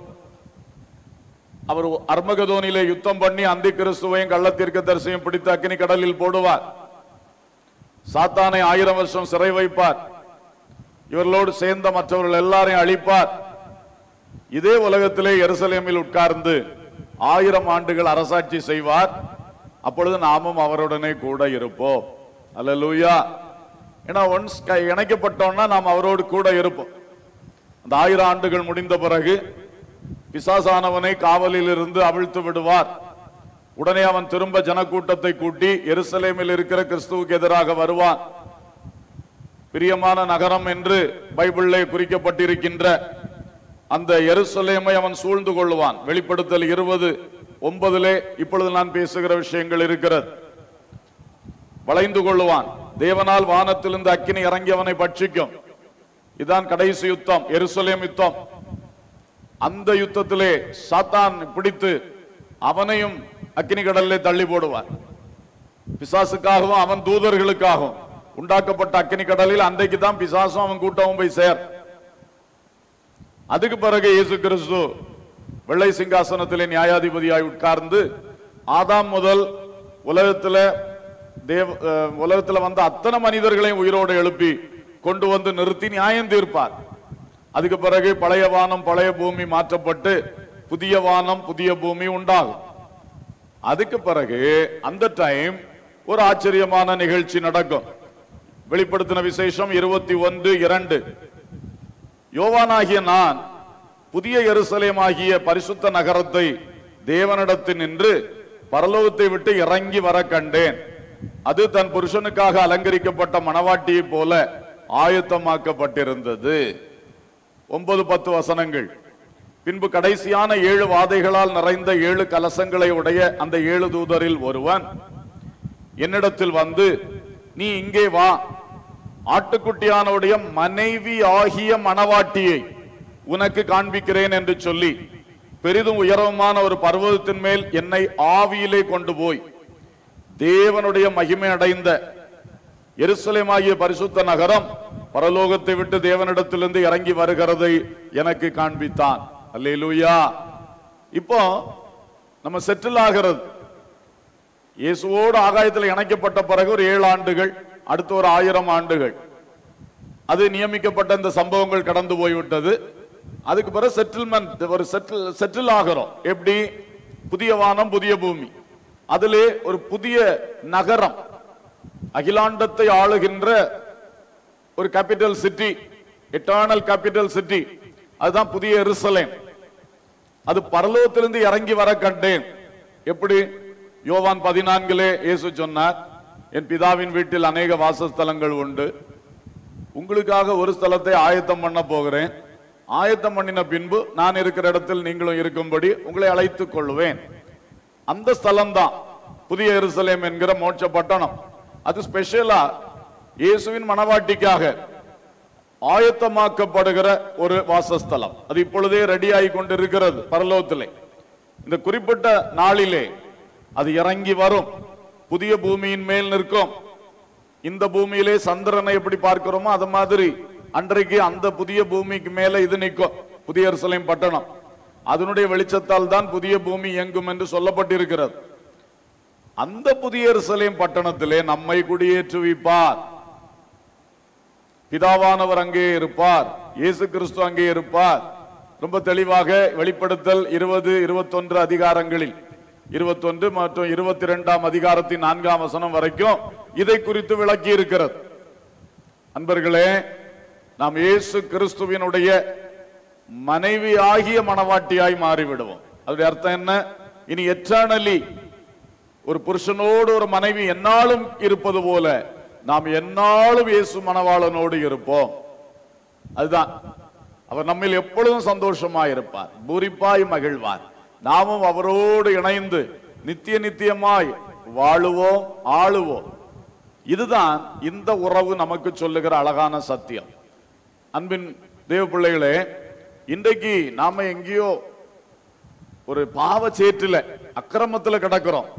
அவர் அர்மகதோனிலே யுத்தம் பண்ணி அந்தி கிறிஸ்துவையும் கள்ளத்தீர்க்க தரிசையும் பிடித்து அக்கினி கடலில் போடுவார் சாத்தானை ஆயிரம் வருஷம் சிறை வைப்பார் இவர்களோடு சேர்ந்த மற்றவர்கள் எல்லாரையும் அழிப்பார் இதே உலகத்திலே எருசலேமில் உட்கார்ந்து ஆயிரம் ஆண்டுகள் அரசாட்சி செய்வார் அப்பொழுது நாமும் அவருடனே கூட இருப்போம் அல்லேலூயா ஏன்னா ஒன்ஸ் இணைக்கப்பட்டோம்னா நாம் அவரோடு கூட இருப்போம் அந்த ஆயிரம் ஆண்டுகள் முடிந்த பிறகு பிசாசானவனை காவலில் இருந்து அவிழ்த்து விடுவார் உடனே அவன் திரும்ப ஜனக்கூட்டத்தை கூட்டி எருசலேமில் இருக்கிற கிறிஸ்துவுக்கு எதிராக வருவான் பிரியமான நகரம் என்று பைபிளிலே குறிக்கப்பட்டிருக்கின்ற அந்த எருசலேமை அவன் சூழ்ந்து கொள்ளுவான் வெளிப்படுத்தல் இருபது ஒன்பதிலே இப்பொழுது நான் பேசுகிற விஷயங்கள் இருக்கிறது வளைந்து கொள்ளுவான் தேவனால் வானத்திலிருந்து அக்கினி இறங்கி அவனை பட்சிக்கும் இதான் கடைசி யுத்தம் எருசலேம் யுத்தம் அந்த யுத்தத்திலே சாத்தான் பிடித்து அவனையும் அக்கினி கடலிலே தள்ளி போடுவார் பிசாசுக்காகவும் அவன் தூதர்களுக்காகவும் உண்டாக்கப்பட்ட அக்கினி கடலில் அன்றைக்கு தான் பிசாசும் அவன் கூட்டமும் போய் சேர் அதுக்கு பிறகு இயேசு கிறிஸ்து வெள்ளை சிங்காசனத்திலே நியாயாதிபதியாய் உட்கார்ந்து ஆதாம் முதல் உலகத்துல தேவ அஹ், உலகத்துல வந்த அத்தனை மனிதர்களையும் உயிரோடு எழுப்பி கொண்டு வந்து நிறுத்தி நியாயம் தீர்ப்பார் அதுக்கு பிறகு பழைய வானம் பழைய பூமி மாற்றப்பட்டு புதிய வானம் புதிய பூமி உண்டாகும் அதுக்கு பிறகு அந்த டைம் ஒரு ஆச்சரியமான நிகழ்ச்சி நடக்கும் வெளிப்படுத்தின விசேஷம் இருபத்தி ஒன்று இரண்டு யோவானாகிய நான் புதிய எருசலேம் ஆகிய பரிசுத்த நகரத்தை தேவனிடத்தில் நின்று பரலோகத்தை விட்டு இறங்கி வர கண்டேன் அது தன் புருஷனுக்காக அலங்கரிக்கப்பட்ட மணவாட்டியைப் போல ஆயத்தமாக்கப்பட்டிருந்தது ஒன்பது பத்து வசனங்கள் பின்பு கடைசியான ஏழு வாதைகளால் நிறைந்த ஏழு கலசங்களை உடைய அந்த ஏழு தூதரில் ஒருவன் என்னிடத்தில் வந்து நீ இங்கே வா ஆட்டுக்குட்டியானுடைய மனைவி ஆகிய மணவாட்டியை உனக்கு காண்பிக்கிறேன் என்று சொல்லி பெரிதும் உயரமான ஒரு பர்வதத்தின் மேல் என்னை ஆவியிலே கொண்டு போய் தேவனுடைய மகிமை அடைந்த எருசலேமாகிய பரிசுத்த நகரம் பரலோகத்தை விட்டு தேவனிடத்திலிருந்து இறங்கி வருகிறதை எனக்கு காண்பித்தான் அல்லேலூயா இப்போ நம்ம செட்டில் ஆகிறது இயேசுவோடு ஆகாயத்தில் இணைக்கப்பட்ட பிறகு ஒரு ஏழு ஆண்டுகள் அடுத்து ஒரு ஆயிரம் ஆண்டுகள் அது நியமிக்கப்பட்ட இந்த சம்பவங்கள் கடந்து போய்விட்டது அதுக்கு பிறகு செட்டில்மெண்ட் ஒரு செட்டில் செட்டில் ஆகிறோம் எப்படி புதிய வானம் புதிய பூமி அதிலே ஒரு புதிய நகரம் அகிலாண்டத்தை ஆளுகின்ற ஒரு capital city eternal capital city அதுதான் புதிய எருசலேம் அது பரலோகத்திலிருந்து இறங்கி வர கண்டேன் எப்படி யோவான் பதினான்கிலே இயேசு சொன்னார் என் பிதாவின் வீட்டில் அநேக வாசஸ்தலங்கள் உண்டு உங்களுக்காக ஒரு ஸ்தலத்தை ஆயத்தம் பண்ண போகிறேன் ஆயத்தம் பண்ணின பின்பு நான் இருக்கிற இடத்தில் நீங்களும் இருக்கும்படி உங்களை அழைத்துக் கொள்வேன் அந்த ஸ்தலம் தான் புதிய எருசலேம் என்கிற மோட்ச பட்டணம் அது ஸ்பெஷலா இயேசுவின் மனவாட்டிக்காக ஆயத்தமாக்கப்படுகிற ஒரு வாசஸ்தலம் அது இப்பொழுதே ரெடி ஆகி கொண்டிருக்கிறது பரலோகத்திலே இந்த குறிப்பிட்ட நாளிலே அது இறங்கி வரும் புதிய பூமியின் மேல் நிற்கும் இந்த பூமியிலே சந்திரனை எப்படி பார்க்கிறோமோ அது மாதிரி அன்றைக்கு அந்த புதிய பூமிக்கு மேல இது நிற்கும் புதிய எருசலேம் பட்டணம் அதனுடைய வெளிச்சத்தால் தான் புதிய பூமி இயங்கும் என்று சொல்லப்பட்டிருக்கிறது அந்த புதிய எருசலேம் பட்டணத்திலே நம்மை குடியேற்றுவிப்பார் பிதாவானவர் அங்கே இருப்பார் இயேசு கிறிஸ்து அங்கே இருப்பார் ரொம்ப தெளிவாக வெளிப்படுத்தல் இருபது இருபத்தொன்று அதிகாரங்களில் இருபத்தொன்று மற்றும் இருபத்தி இரண்டாம் அதிகாரத்தின் நான்காம் வசனம் வரைக்கும் இதை குறித்து விளக்கி இருக்கிறது அன்பர்களே நாம் இயேசு கிறிஸ்துவினுடைய மனைவி ஆகிய மணவாட்டியாய் மாறிவிடுவோம் அதோடைய அர்த்தம் என்ன இனி எட்டர்னலி ஒரு புருஷனோடு ஒரு மனைவி என்னாலும் இருப்பது போல நாம் என்னாலும் இயேசு மணவாளனோடு இருப்போம் அதுதான் அவர் நம்மில் எப்பொழுதும் சந்தோஷமாய் இருப்பார் பூரிப்பாய் மகிழ்வார் நாமும் அவரோடு இணைந்து நித்திய நித்தியமாய் வாழுவோம் ஆளுவோம் இதுதான் இந்த உறவு நமக்கு சொல்லுகிற அழகான சத்தியம் அன்பின் தேவ பிள்ளைகளே இன்றைக்கு நாம எங்கேயோ ஒரு பாவ சேற்றில அக்கிரமத்துல கிடக்கிறோம்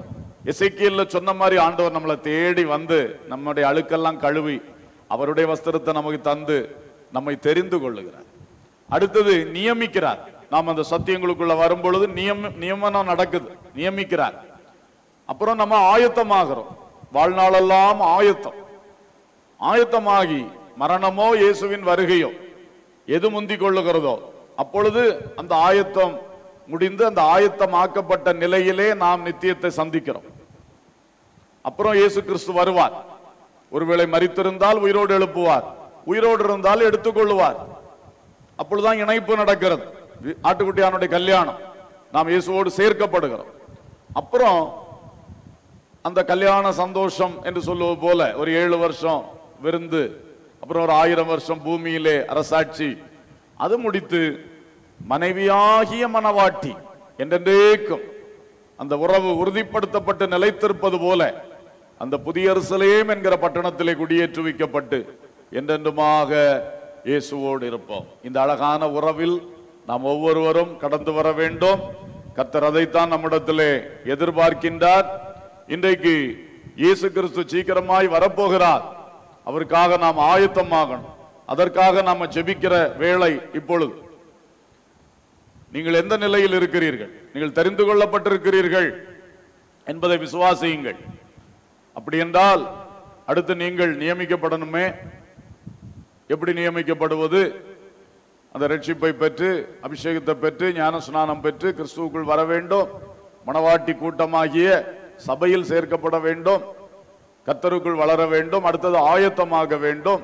எசைக்கியல்ல சொன்ன மாதிரி ஆண்டவர் நம்மளை தேடி வந்து நம்முடைய அழுக்கெல்லாம் கழுவி அவருடைய வஸ்திரத்தை நமக்கு தந்து நம்மை தெரிந்து கொள்ளுகிறார் அடுத்தது நியமிக்கிறார் நாம் அந்த சத்தியங்களுக்குள்ள வரும் பொழுது நியம நியமனம் நடக்குது நியமிக்கிறார் அப்புறம் நம்ம ஆயத்தமாகிறோம் வாழ்நாளெல்லாம் ஆயத்தம் ஆயத்தமாகி மரணமோ இயேசுவின் வருகையோ எது முந்திக் கொள்ளுகிறதோ அப்பொழுது அந்த ஆயத்தம் முடிந்து அந்த ஆயத்தமாக்கப்பட்ட நிலையிலே நாம் நித்தியத்தை சந்திக்கிறோம் அப்புறம் இயேசு கிறிஸ்து வருவார் ஒருவேளை மரித்திருந்தால் உயிரோடு எழுப்புவார் உயிரோடு இருந்தால் எடுத்துக்கொள்ளுவார் அப்பொழுதுதான் இணைப்பு நடக்கிறது வி- ஆட்டுக்குட்டியானுடைய கல்யாணம் நாம் இயேசுவோடு சேர்க்கப்படுகிறோம் அப்புறம் அந்த கல்யாண சந்தோஷம் என்று சொல்லுவது போல ஒரு ஏழு வருஷம் விருந்து அப்புறம் ஒரு ஆயிரம் வருஷம் பூமியிலே அரசாட்சி அது முடித்து மனைவியாகிய மனவாட்டி என்றென்றேக்கும் அந்த உறவு உறுதிப்படுத்தப்பட்டு நிலைத்திருப்பது போல அந்த புதிய எருசலேம் என்கிற பட்டணத்திலே குடியேற்றுவிக்கப்பட்டு என்றென்றுமாக இயேசுவோடு இருப்போம் இந்த அழகான உறவில் நாம் ஒவ்வொருவரும் கடந்து வர வேண்டும் கர்த்தர் அதைத்தான் நம்மிடத்திலே எதிர்பார்க்கின்றார் இன்றைக்கு இயேசு கிறிஸ்து சீக்கிரமாய் வரப்போகிறார் அவருக்காக நாம் ஆயத்தமாகணும் அதற்காக நாம ஜெபிக்கிற வேளை இப்பொழுது நீங்கள் எந்த நிலையில் இருக்கிறீர்கள் நீங்கள் தெரிந்து கொள்ளப்பட்டிருக்கிறீர்கள் என்பதை விசுவாசியுங்கள் அப்படி என்றால் அடுத்து நீங்கள் நியமிக்கப்படணுமே எப்படி நியமிக்கப்படுவது அந்த ரட்சிப்பை பெற்று அபிஷேகத்தை பெற்று ஞான ஸ்நானம் பெற்று கிறிஸ்துவுக்குள் வர வேண்டும் மணவாட்டி கூட்டமாகிய சபையில் சேர்க்கப்பட வேண்டும் கத்தருக்குள் வளர வேண்டும் அடுத்தது ஆயத்தமாக வேண்டும்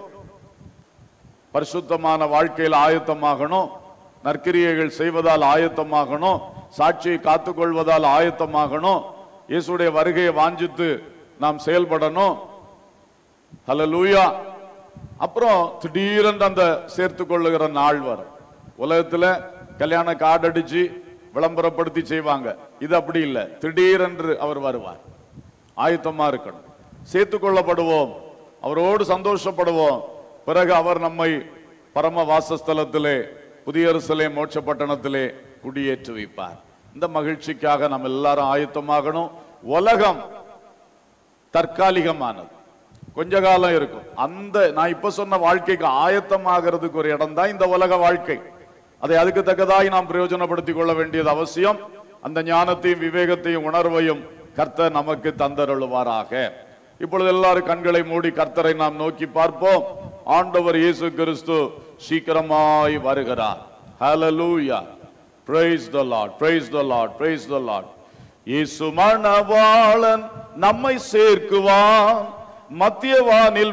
பரிசுத்தமான வாழ்க்கையில் ஆயத்தமாகணும் நற்கிரியைகள் செய்வதால் ஆயத்தமாகணும் சாட்சியை காத்துக்கொள்வதால் ஆயத்தமாகணும் இயேசுடைய வருகையை வாஞ்சித்து நாம் செயல்படணும் ஹalleluya அப்புறம் திடீரென்று அந்த சேர்த்து கொள்ளுகிற நாள் வரும் உலகத்துல கல்யாண கார்டு அடிச்சு விளம்பரப்படுத்தி செய்வாங்க இது அப்படி இல்லை திடீரென்று அவர் வருவார் ஆயத்தமா இருக்கணும் சேர்த்து கொள்ளப்படுவோம் அவரோடு சந்தோஷப்படுவோம் பிறகு அவர் நம்மை பரம வாசஸ்தலத்திலே புதிய எருசலேம் மோட்ச பட்டணத்திலே குடியேற்றி வைப்பார் இந்த மகிழ்ச்சிக்காக நம்ம எல்லாரும் ஆயத்தமாகணும் உலகம் தற்காலிகமானது கொஞ்ச காலம் இருக்கும் அந்த நான் இப்ப சொன்ன வாழ்க்கைக்கு ஆயத்தமாகிறதுக்கு ஒரு இடம் தான் இந்த உலக வாழ்க்கை அதை அதுக்கு தக்கதாய் நாம் பிரயோஜனப்படுத்திக் கொள்ள வேண்டியது அவசியம் அந்த ஞானத்தையும் விவேகத்தையும் உணர்வையும் கர்த்தர் நமக்கு தந்தருளுவாராக இப்பொழுது எல்லாரும் கண்களை மூடி கர்த்தரை நாம் நோக்கி பார்ப்போம் ஆண்டவர் இயேசு கிறிஸ்து சீக்கிரமாய் வருகிறார் ஹalleluya praise the lord praise the lord praise the lord இயேசு மணவாளன் நம்மை சேர்க்குவான் மத்தியவானில்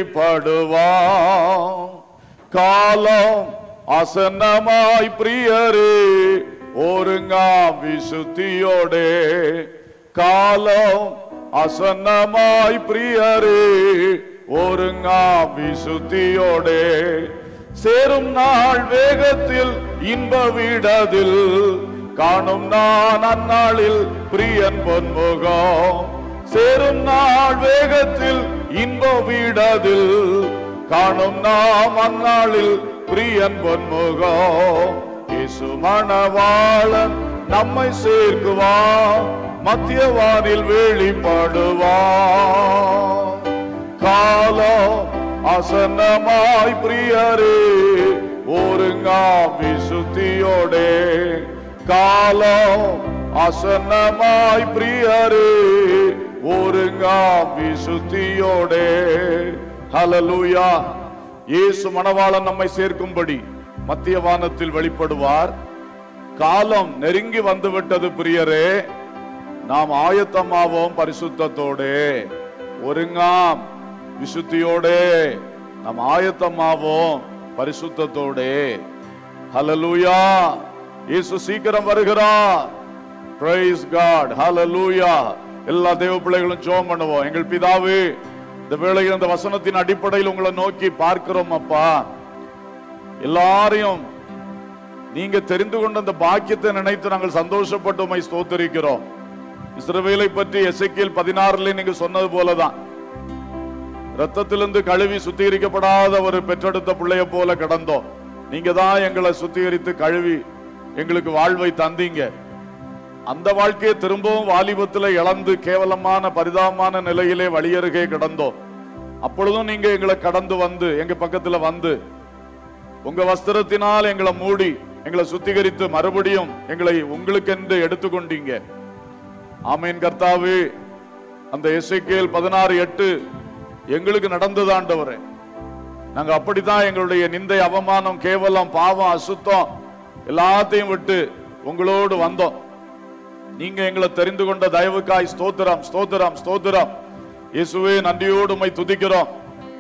வெளிப்படுவான் காலம் அசன்னமாய் பிரியரே ஒருங்காம் விசுத்தியோடே காலம் அசன்னமாய் பிரியரே ஒருங்காம் விசுத்தியோடே சேரும் நாள் வேகத்தில் இன்ப விடதில் காணும் நான் அந்நாளில் பிரியன் பொன்முகம் சேரும் நாள் வேகத்தில் இன்ப வீடதில் காணும் நாம் அந்நாளில் பிரியன் பொன்முகம் இயேசு மணவாளன் நம்மை சேர்க்குவான் மத்தியவானில் வெளிப்படுவான் காலம் அசன்னமாய் பிரியரே ஒருங்கா விசுத்தியோடே காலம் அசன்னமாய் பிரியரே ஒருங்கா விசுத்தியோடே ஹalleluya இயேசு மணவாளன் நம்மை சேர்க்கும்படி மத்திய வானத்தில் வெளிப்படுவார் காலம் நெருங்கி வந்துவிட்டது பிரியரே நாம் ஆயத்தமாவோம் பரிசுத்தத்தோடே ஒருங்காம் விசுத்தியோடே நாம் ஆயத்தமாவோம் பரிசுத்தத்தோடே ஹalleluya இயேசு சீக்கிரம் வருகிறார் praise god hallelujah எல்லா தேவ பிள்ளைகளும் ஜெபம் பண்ணுவோம் எங்கள் பிதாவே இந்த வேளையில் இந்த வசனத்தின் அடிப்படையில் உங்களை நோக்கி பார்க்கிறோம் அப்பா எல்லாரையும் நீங்க தெரிந்து கொண்ட அந்த பாக்கியத்தை நினைத்து நாங்கள் சந்தோஷப்பட்டு உம்மை ஸ்தோத்தரிக்கிறோம் இஸ்ரவேலை பற்றி எசேக்கியேல் பதினாறுல நீங்க சொன்னது போலதான் ரத்தத்திலிருந்து கழுவி சுத்திகரிக்கப்படாத ஒரு பெற்றெடுத்த பிள்ளைய போல கிடந்தோம் நீங்க தான் எங்களை சுத்திகரித்து கழுவி எங்களுக்கு வாழ்வை தந்தீங்க அந்த வாழ்க்கையை திரும்பவும் வாலிபத்துல இழந்து கேவலமான பரிதாபமான நிலையிலே வழியருகே கிடந்தோம் அப்பொழுதும் நீங்க எங்களை கடந்து வந்து எங்க பக்கத்துல வந்து உங்க வஸ்திரத்தினால் எங்களை மூடி எங்களை சுத்திகரித்து மறுபடியும் எங்களை உங்களுக்கென்று எடுத்துக்கொண்டீங்க ஆமீன் கர்த்தாவே அந்த எசேக்கியேல் பதினாறு எட்டு எங்களுக்கு நடந்தது ஆண்டவரே நாங்க அப்படித்தான் எங்களுடைய நிந்தை அவமானம் கேவலம் பாவம் அசுத்தம் எல்லாத்தையும் விட்டு உங்களோடு வந்தோம் நீங்க எங்களை தெரிந்து கொண்ட தயவுக்காய் ஸ்தோத்திரம் ஸ்தோத்திரம் ஸ்தோத்திரம் இயேசுவே நன்றியோடு உம்மை துதிக்கிறோம்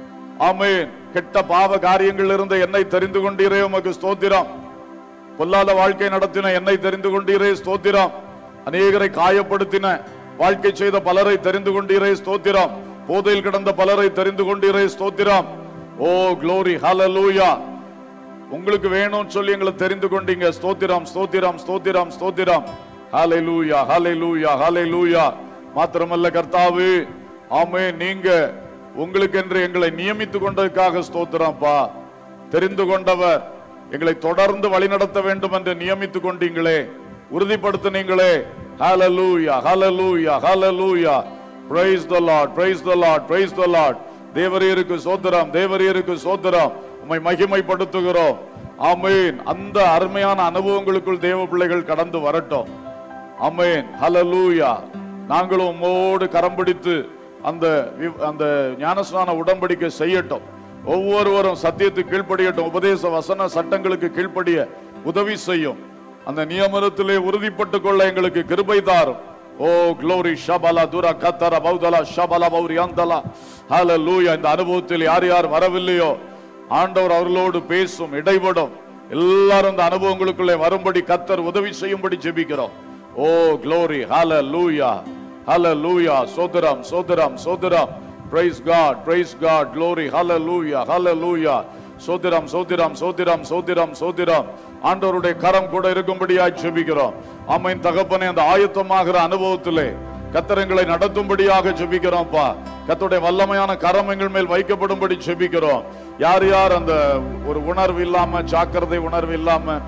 ஆமென் கெட்ட பாவ காரியங்கள் இருந்த என்னை தெரிந்து கொண்டீரே உமக்கு ஸ்தோத்திரம் பொல்லாத வாழ்க்கை நடத்தின என்னை தெரிந்து கொண்டீரே ஸ்தோத்திரம் அநேகரை காயப்படுத்தின வாழ்க்கை செய்த பலரை தெரிந்து கொண்டீரே ஸ்தோத்திரம் போதையில் கிடந்த பலரை தெரிந்து கொண்டீரே ஸ்தோத்திரம் ஓ க்ளோரி ஹalleluya உங்களுக்கு வேணும்னு சொல்லி எங்களை தெரிந்து கொண்டீங்க ஸ்தோத்திரம் ஸ்தோத்திரம் ஸ்தோத்திரம் ஸ்தோத்திரம் ஹalleluya ஹalleluya ஹalleluya மாத்திரமல்ல கர்த்தாவே ஆமே நீங்க உங்களுக்கென்று எங்களை நியமித்துக் கொண்டதுக்காக ஸ்தோத்திரம்ப்பா தெரிந்து கொண்டவர் எங்களை தொடர்ந்து வழிநடத்த வேண்டும் என்று நியமித்துக் கொண்டீங்களே உறுதிப்படுத்தினீங்களே ஹalleluya ஹalleluya ஹalleluya praise the lord praise the lord praise the lord தேவரீருக்கு சோத்திரம் தேவரீருக்கு சோத்திரம் உம்மை மகிமைப்படுத்துகிறோம் ஆமென் அந்த அருமையான அனுபவங்களுக்குள் தேவ பிள்ளைகள் கடந்து வரட்டும் ஆமென் ஹalleluya நாங்களும் உம்மோடு கரம் பிடித்து அந்த வி- அந்த ஞானஸ்நான உடன்படிக்கை செய்யட்டும் ஒவ்வொருவரும் சத்தியத்துக்கு கீழ்ப்படியட்டும் உபதேச வசன சட்டங்களுக்கு கீழ்ப்படிய உதவி செய்யும் அந்த நியமனத்திலே உறுதிப்பட்டுக் கொள்ள எங்களுக்கு கிருபை தாரும் ஓ க்ளோரி ஷபலா துரா கத்தர பௌதலா ஷபலா பௌரி அந்தலா ஹalleluya இந்த அனுபவத்தில் யார் யார் வரவில்லையோ ஆண்டவர் அவர்களோடு பேசும் இடைபடும் எல்லாரும் இந்த அனுபவங்களுக்குள்ளே வரும்படி கத்தர் உதவி செய்யும்படி ஜெபிக்கிறோம் ஓ க்ளோரி ஹalleluya ஹalleluya சோதரம் சோதரம் சோதரம் praise God praise God glory ஹalleluya ஹalleluya சோதிரம் சோதிரம் சோதிரம் சோதிரம் சோதிரம் ஆண்டவருடைய கரம் கூட இருக்கும்படியாய் ஜெபிக்கிறோம் ஆமைன் தகப்பனே அந்த ஆயத்தமாகிற அனுபவத்திலே கத்தரங்களை நடத்தும்படியாக ஜெபிக்கிறோம்ப்பா கத்தருடைய வல்லமையான கரம் எங்கள் மேல் வைக்கப்படும்படி ஜெபிக்கிறோம் யார் யார் அந்த ஒரு உணர்வு இல்லாம ஜாக்கிரதை உணர்வு இல்லாம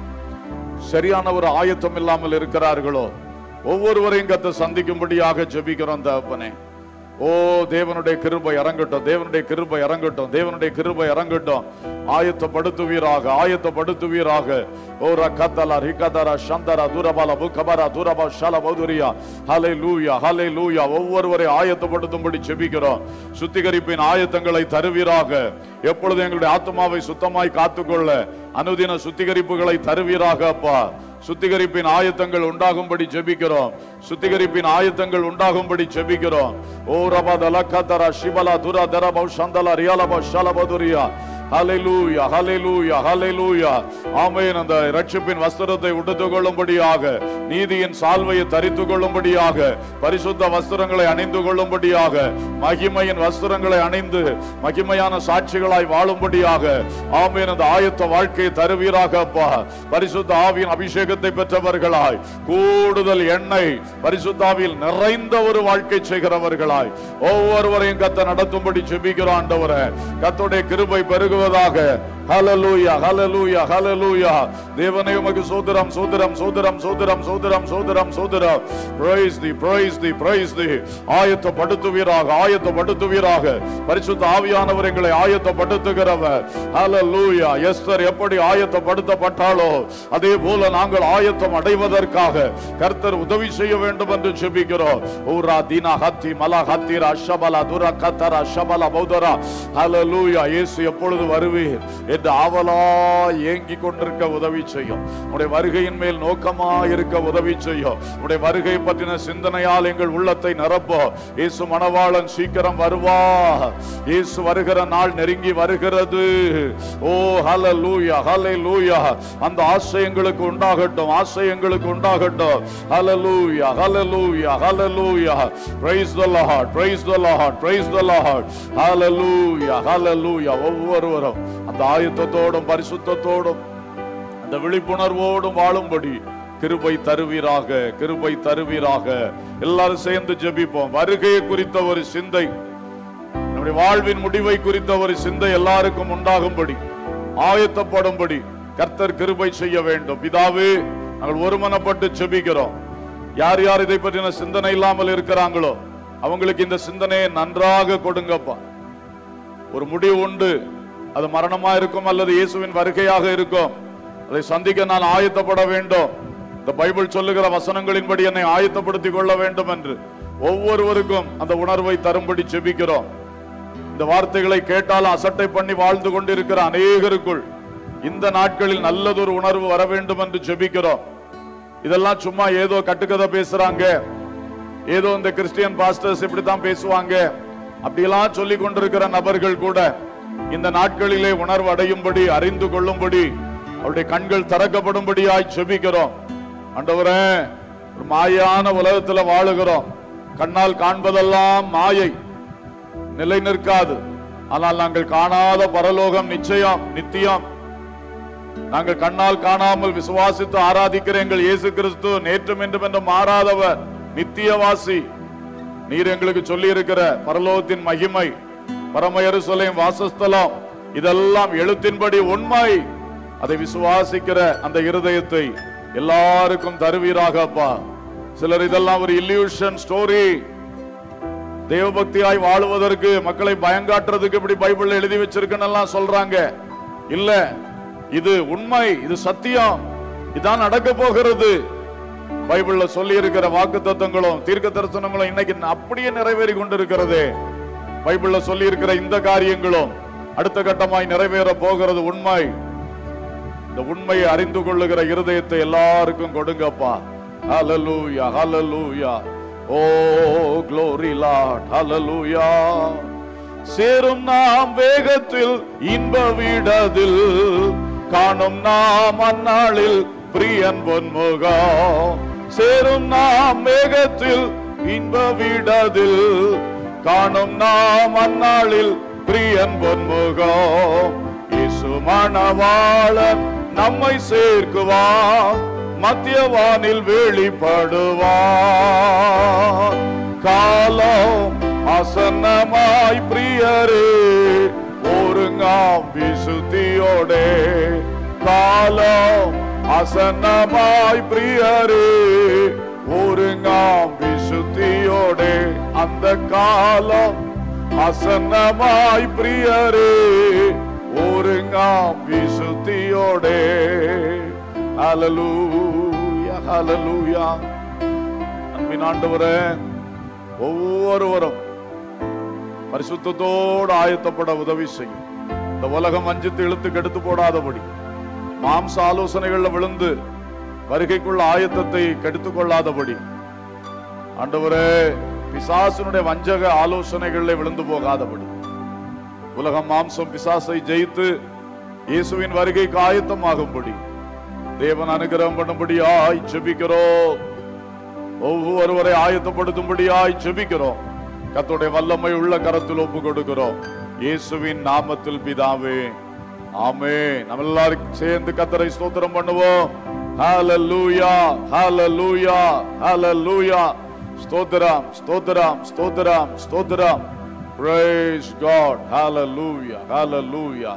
சரியான ஒரு ஆயத்தம் இல்லாமல் இருக்கிறார்களோ ஒவ்வொருவரையும் கத்த சந்திக்கும்படியாக ஜெபிக்கிறோம் தகப்பனே ஓ தேவனுடைய கிருபை இறங்கட்டும் தேவனுடைய கிருபை இறங்கட்டும் தேவனுடைய கிருபை இறங்கட்டும் ஆயத்தப்படுத்துவீராக ஆயத்தப்படுத்துவீராக ஓ ரக்கத்தலா ரிக்கதரா சந்தரா துரபல புக்கபரா துரபா ஷல பௌதுரியா ஹலே லூயா ஹலே லூயா ஒவ்வொருவரை ஆயத்தப்படுத்தும்படி செபிக்கிறோம் சுத்திகரிப்பின் ஆயத்தங்களை தருவீராக எப்பொழுது எங்களுடைய ஆத்மாவை சுத்தமாய் காத்துக்கொள்ள அனுதின சுத்திகரிப்புகளை தருவீராக அப்பா சுத்திகரிப்பின் ஆயத்தங்கள் உண்டாகும்படி ஜெபிக்கிறோம் சுத்திகரிப்பின் ஆயத்தங்கள் உண்டாகும்படி ஜெபிக்கிறோம் ஓ ரபா தலக்கதரா சிபலா துரா தரபௌ சந்தலா ரியாலபா ஷலபதுரியா ஹalleluya ஹalleluya ஹalleluya ஆமென் அந்த இரட்சிப்பின் வஸ்திரத்தை உடுத்துக் கொள்ளும்படியாக நீதியின் சால்வையை தரித்துக் கொள்ளும்படியாக பரிசுத்த வஸ்திரங்களை அணிந்து கொள்ளும்படியாக மகிமையின் வஸ்திரங்களை அணிந்து மகிமையான சாட்சிகளாய் வாழும்படியாக ஆமென் அந்த ஆயத்த வாழ்க்கையை தருவீராக அப்பா பரிசுத்த ஆவியின் அபிஷேகத்தை பெற்றவர்களாய் கூடுதல் எண்ணெய் பரிசுத்தாவில் நிறைந்த ஒரு வாழ்க்கை செய்கிறவர்களாய் ஒவ்வொருவரையும் கத்த நடத்தும்படி செபிக்கிறோம் ஆண்டவரே கத்தோடைய கிருபை பெருகுவதாக ஹalleluya ஹalleluya ஹalleluya தேவனே உமக்கு சோதரம் சோதரம் சோதரம் சோதரம் சோதரம் சோதரம் சோதரம் praise thee praise thee praise thee ஆயத்தப்படுத்துவீராக ஆயத்தப்படுத்துவீராக பரிசுத்த ஆவியானவர் எங்களை ஆயத்தப்படுத்துகிறவர் ஹalleluya எஸ்தர் எப்படி ஆயத்தப்படுத்தப்பட்டாளோ அதே போல நாங்கள் ஆயத்தம் அடைவதற்காக கர்த்தர் உதவி செய்ய வேண்டும் என்று ஜெபிக்கிறோம் ஊரா தீனா ஹத்தி மலா ஹத்திரா ஷபலா துரா கத்தரா ஷபலா பௌதரா ஹalleluya இயேசு எப்பொழுது வருவீர் என்று ஆவலா ஏங்கி கொண்டிருக்க உதவி செய்யும் உடைய வருகையின் மேல் நோக்கமா இருக்க உதவி செய்யும் உடைய வருகை பற்றின சிந்தனையால் எங்கள் உள்ளத்தை நிரப்போ இயேசு மணவாளன் சீக்கிரம் வருவா இயேசு வருகிற நாள் நெருங்கி வருகிறது ஓ ஹalleluya ஹalleluya அந்த ஆசை எங்களுக்கு உண்டாகட்டும் ஆசை எங்களுக்கு உண்டாகட்டும் ஹalleluya ஹalleluya ஹalleluya praise the lord praise the lord praise the lord hallelujah hallelujah ஒவ்வொருவரும் அந்த ஆயத்தத்தோடும் பரிசுத்தத்தோடும் அந்த விழிப்புணர்வோடும் வாழும்படி கிருபை தருவீராக கிருபை தருவீராக எல்லாரும் சேர்ந்து ஜெபிப்போம் வருகையை குறித்த ஒரு சிந்தை நம்முடைய வாழ்வின் முடிவை குறித்த ஒரு சிந்தை எல்லாருக்கும் உண்டாகும்படி ஆயத்தப்படும்படி கர்த்தர் கிருபை செய்ய வேண்டும் பிதாவே நாங்கள் ஒருமனப்பட்டு ஜெபிக்கிறோம் யார் யார் இதை பற்றின சிந்தனை இல்லாமல் இருக்கிறாங்களோ அவங்களுக்கு இந்த சிந்தனையை நன்றாக கொடுங்கப்பா ஒரு முடிவு உண்டு அது மரணமா இருக்கும் அல்லது இயேசுவின் வருகையாக இருக்கும் அதை சந்திக்க நான் ஆயத்தப்பட வேண்டும் இந்த பைபிள் சொல்லுகிற வசனங்களின்படி என்னை ஆயத்தப்படுத்திக் கொள்ள வேண்டும் என்று ஒவ்வொருவருக்கும் அந்த உணர்வை தரும்படி செபிக்கிறோம் இந்த வார்த்தைகளை கேட்டால் அசட்டை பண்ணி வாழ்ந்து கொண்டிருக்கிற அநேகருக்குள் இந்த நாட்களில் நல்லதொரு உணர்வு வர வேண்டும் என்று செபிக்கிறோம் இதெல்லாம் சும்மா ஏதோ கட்டுக்கதை பேசுறாங்க ஏதோ இந்த கிறிஸ்டியன் பாஸ்டர்ஸ் இப்படித்தான் பேசுவாங்க அப்படியெல்லாம் சொல்லி கொண்டிருக்கிற நபர்கள் கூட இந்த நாட்களிலே உணர்வு அடையும்படி அறிந்து கொள்ளும்படி அவருடைய கண்கள் திறக்கப்படும்படியாய் செபிக்கிறோம் ஆண்டவரே ஒரு மாயான உலகத்துல வாழுகிறோம் கண்ணால் காண்பதெல்லாம் மாயை நிலை நிற்காது ஆனால் நாங்கள் காணாத பரலோகம் நிச்சயம் நித்தியம் நாங்கள் கண்ணால் காணாமல் விசுவாசித்து ஆராதிக்கிற எங்கள் இயேசு கிறிஸ்து நேற்றும் என்றும் என்று மாறாதவர் நித்தியவாசி நீர் எங்களுக்கு சொல்லி இருக்கிற பரலோகத்தின் மகிமை பரமயரு சொல்லையும் வாசஸ்தலம் இதெல்லாம் எழுத்தின்படி உண்மை அதை விசுவாசிக்கிற அந்த இருதயத்தை எல்லாருக்கும் தருவீராக அப்பா சிலர் இதெல்லாம் ஒரு இல்லியூஷன் ஸ்டோரி தேவபக்தியாய் வாழுவதற்கு மக்களை பயங்காட்டுறதுக்கு இப்படி பைபிள்ல எழுதி வச்சிருக்குன்னு எல்லாம் சொல்றாங்க இல்ல இது உண்மை இது சத்தியம் இதான் நடக்க போகிறது பைபிள்ல சொல்லி இருக்கிற வாக்கு தத்துவங்களும் தீர்க்க தரிசனங்களும் இன்னைக்கு அப்படியே நிறைவேறி கொண்டிருக்கிறது பைபிள்ல சொல்லி இருக்கிற இந்த காரியங்களும் அடுத்த கட்டமாய் நிறைவேற போகிறது உண்மை இந்த உண்மையை அறிந்து கொள்ளுகிற இருதயத்தை எல்லாருக்கும் கொடுங்கப்பா ஹalleluya ஹalleluya ஓ glory lord ஹalleluya சேரும் நாம் வேகத்தில் இன்ப வீடதில் காணும் நாம் அந்நாளில் பிரியன் பொன்முகம் சேரும் நாம் வேகத்தில் இன்ப வீடதில் காணும் நாம் அந்நாளில் பிரியன் பொன்முகம் இயேசு மணவாளன் நம்மை சேர்க்குவான் மத்தியவானில் வெளிப்படுவான் காலம் அசன்னமாய் பிரியரே ஒருங்காம் விசுத்தியோடே காலம் அசன்னமாய் பிரியரே ஒருங்காம் விசுத்தியோடே அந்த காலம் அசன்னமாய் பிரியரே ஒருங்காம் விசுத்தியோடே ஹalleluya ஹalleluya அன்பின் ஆண்டவரே ஒவ்வொருவரும் பரிசுத்தத்தோடு ஆயத்தப்பட உதவி செய்யும் இந்த உலகம் வஞ்சித்து இழுத்து கெடுத்து போடாதபடி மாம்ச ஆலோசனைகள்ல விழுந்து வருகைக்குள்ள ஆயத்தத்தை கெடுத்துக் கொள்ளாதபடி ஆண்டவரே பிசாசனுடைய வஞ்சக ஆலோசனைகளில் விழுந்து போகாதபடி உலகம் மாம்சம் பிசாசை ஜெயித்து இயேசுவின் வருகைக்கு ஆயத்தமாகும்படி தேவன் அனுகிரகம் பண்ணும்படியாய் ஜெபிக்கிறோம் ஒவ்வொருவரை ஆயத்தப்படுத்தும்படியாய் ஜெபிக்கிறோம் கர்த்தருடைய வல்லமை உள்ள கரத்தில் ஒப்பு கொடுக்கிறோம் இயேசுவின் நாமத்தில் பிதாவே ஆமே நம்ம எல்லாரும் சேர்ந்து கத்தரை ஸ்தோத்திரம் பண்ணுவோம் ஹalleluya ஹalleluya ஹalleluya ஸ்தோத்திரம் ஸ்தோத்திரம் ஸ்தோத்திரம் ஸ்தோத்திரம் praise god hallelujah hallelujah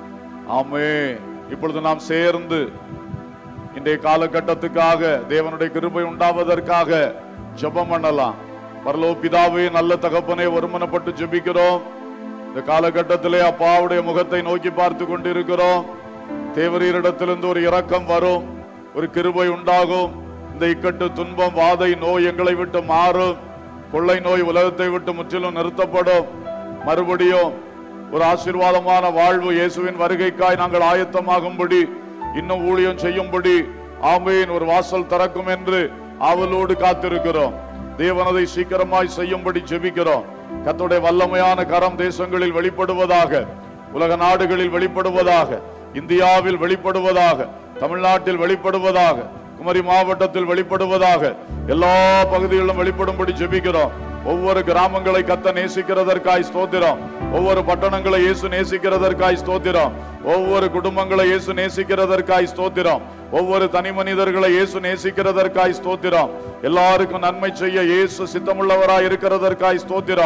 ஆமென் இப்பொழுது நாம் சேர்ந்து இன்றைய காலகட்டத்துக்காக தேவனுடைய கிருபை உண்டாவதற்காக ஜெபம் பண்ணலாம் பரலோ பிதாவே நல்ல தகப்பனை ஒருமனப்பட்டு ஜெபிக்கிறோம் இந்த காலகட்டத்திலே அப்பாவுடைய முகத்தை நோக்கி பார்த்து கொண்டிருக்கிறோம் தேவரீரிடத்திலிருந்து ஒரு இரக்கம் வரும் ஒரு கிருபை உண்டாகும் இந்த இக்கட்டு துன்பம் வாதை நோய் எங்களை விட்டு மாறும் கொள்ளை நோய் உலகத்தை விட்டு முற்றிலும் நிறுத்தப்படும் மறுபடியும் ஒரு ஆசீர்வாதமான வாழ்வு இயேசுவின் வருகைக்காய் நாங்கள் ஆயத்தமாகும்படி இன்னும் ஊழியம் செய்யும்படி ஆமேன் ஒரு வாசல் திறக்கும் என்று ஆவலோடு காத்திருக்கிறோம் தேவனதை சீக்கிரமாய் செய்யும்படி ஜெபிக்கிறோம் கர்த்தருடைய வல்லமையான கரம் தேசங்களில் வெளிப்படுவதாக உலக நாடுகளில் வெளிப்படுவதாக இந்தியாவில் வெளிப்படுவதாக தமிழ்நாட்டில் வெளிப்படுவதாக குமரி மாவட்டத்தில் வெளிப்படுவதாக எல்லா பகுதிகளிலும் வெளிப்படும்படி ஜெபிக்கிறோம் ஒவ்வொரு கிராமங்களை கத்த நேசிக்கிறதற்காய் ஸ்தோத்திரம் ஒவ்வொரு பட்டணங்களை இயேசு நேசிக்கிறதற்காய் ஸ்தோத்திரம் ஒவ்வொரு குடும்பங்களை இயேசு நேசிக்கிறதற்காய் ஸ்தோத்திரம் ஒவ்வொரு தனி மனிதர்களை இயேசு நேசிக்கிறதற்காய் ஸ்தோத்திரம் எல்லாருக்கும் நன்மை செய்ய இயேசு சித்தமுள்ளவராய் இருக்கிறதற்காய் ஸ்தோத்திரம்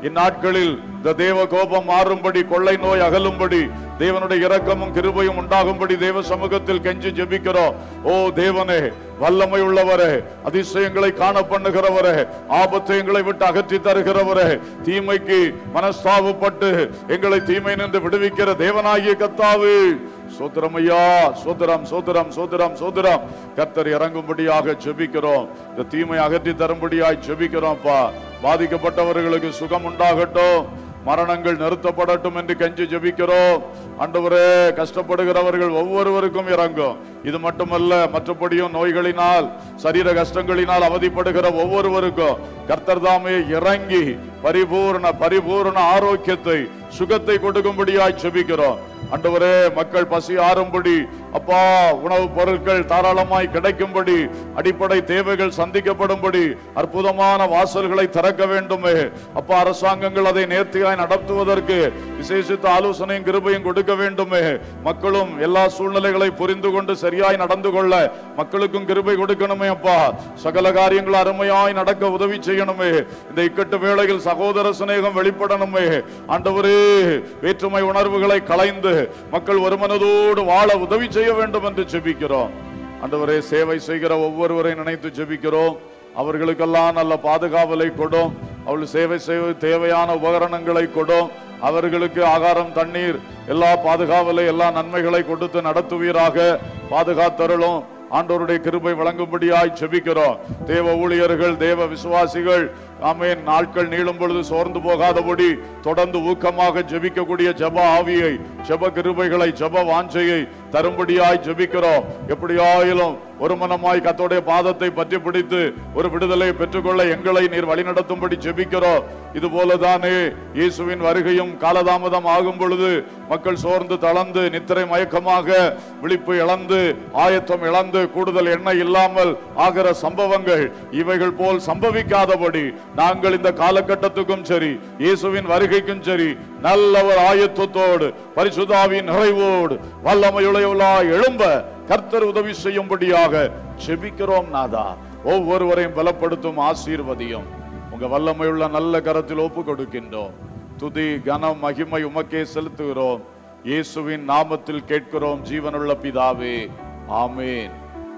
இந்நாட்களில் இந்த தேவ கோபம் மாறும்படி கொள்ளை நோய் அகலும்படி தேவனுடைய இரக்கமும் கிருபையும் உண்டாகும்படி தேவ சமூகத்தில் கெஞ்சி ஜெபிக்கிறோம் ஓ தேவனே வல்லமை உள்ளவரே அதிசயங்களை காண பண்ணுகிறவரே ஆபத்தை எங்களை விட்டு அகற்றி தருகிறவரே தீமைக்கு மனஸ்தாபப்பட்டு எங்களை தீமை நின்று விடுவிக்கிற தேவனாகிய கத்தாவு சோத்திரம் ஐயா சோத்திரம் சோத்திரம் சோத்திரம் சோத்திரம் கர்த்தர் இறங்கும்படியாக ஜெபிக்கிறோம் இந்த தீமை அகற்றி தரும்படியாய் ஜெபிக்கிறோம்ப்பா பாதிக்கப்பட்டவர்களுக்கு சுகம் உண்டாகட்டும் மரணங்கள் நிறுத்தப்படட்டும் என்று கெஞ்சி ஜெபிக்கிறோம் ஆண்டவரே கஷ்டப்படுகிறவர்கள் ஒவ்வொருவருக்கும் இறங்கும் இது மட்டுமல்ல மற்றபடியும் நோய்களினால் சரீர கஷ்டங்களினால் அவதிப்படுகிற ஒவ்வொருவருக்கும் கர்த்தர் தாமே இறங்கி பரிபூர்ண பரிபூர்ண ஆரோக்கியத்தை சுகத்தை கொடுக்கும்படியாய் ஜெபிக்கிறோம் ஆண்டவரே மக்கள் பசி ஆறும்படி அப்பா உணவுப் பொருட்கள் தாராளமாய் கிடைக்கும்படி அடிப்படை தேவைகள் சந்திக்கப்படும்படி அற்புதமான வாசல்களை திறக்க வேண்டுமே அப்பா அரசாங்கங்கள் அதை நேர்த்தியாய் நடத்துவதற்கு விசேஷித்த ஆலோசனையும் கிருபையும் கொடுக்க வேண்டுமே மக்களும் எல்லா சூழ்நிலைகளை புரிந்து கொண்டு சரியாய் நடந்து கொள்ள மக்களுக்கும் கிருபை கொடுக்கணுமே அப்பா சகல காரியங்கள் அருமையாய் நடக்க உதவி செய்யணுமே இந்த இக்கட்டு வேளையில் சகோதர சிநேகம் வெளிப்படணுமே ஆண்டவரே வேற்றுமை உணர்வுகளை களைந்து மக்கள் ஒரு மனதோடு வாழ உதவி செய்ய வேண்டும் என்று ஜெபிக்கிறோம் ஆண்டவரே சேவை செய்கிற ஒவ்வொருவரை நினைத்து ஜெபிக்கிறோம் அவர்களுக்கெல்லாம் நல்ல பாதுகாவலை கொடும் அவள் சேவை செய்வது தேவையான உபகரணங்களை கொடும் அவர்களுக்கு ஆகாரம் தண்ணீர் எல்லா பாதுகாவலை எல்லா நன்மைகளை கொடுத்து நடத்துவீராக பாதுகாத்தருளும் ஆண்டவருடைய கிருபை வழங்கும்படியாய் ஜெபிக்கிறோம் தேவ ஊழியர்கள் தேவ விசுவாசிகள் ஆமென் நாட்கள் நீளும் பொழுது சோர்ந்து போகாதபடி தொடர்ந்து ஊக்கமாக ஜெபிக்கக்கூடிய ஜெப ஆவியை ஜெப கிருபைகளை ஜெப வாஞ்சையை தரும்படியாய் ஜெபிக்கிறோம் எப்படியாயிலும் ஒரு மனமாய் கத்தோடைய பாதத்தை பற்றி பிடித்து ஒரு விடுதலை பெற்றுக்கொள்ள எங்களை நீர் வழிநடத்தும்படி ஜெபிக்கிறோம் இது போலதானே இயேசுவின் வருகையும் காலதாமதம் ஆகும் பொழுது மக்கள் சோர்ந்து தளர்ந்து நித்திரை மயக்கமாக விழிப்பு இழந்து ஆயத்தம் இழந்து கூடுதல் எண்ணெய் இல்லாமல் ஆகிற சம்பவங்கள் இவைகள் போல் சம்பவிக்காதபடி நாங்கள் இந்த காலகட்டத்துக்கும் சரி இயேசுவின் வருகைக்கும் சரி நல்ல ஒரு ஆயத்தத்தோடு பரிசுதாவின் நிறைவோடு வல்லமையுடையவளா எழும்ப கர்த்தர் உதவி செய்யும்படியாக செபிக்கிறோம் நாதா ஒவ்வொருவரையும் பலப்படுத்தும் ஆசீர்வதியும் உங்க வல்லமையுள்ள நல்ல கரத்தில் ஒப்பு கொடுக்கின்றோம் துதி கனம் மகிமை உமக்கே செலுத்துகிறோம் இயேசுவின் நாமத்தில் கேட்கிறோம் ஜீவனுள்ள பிதாவே ஆமேன்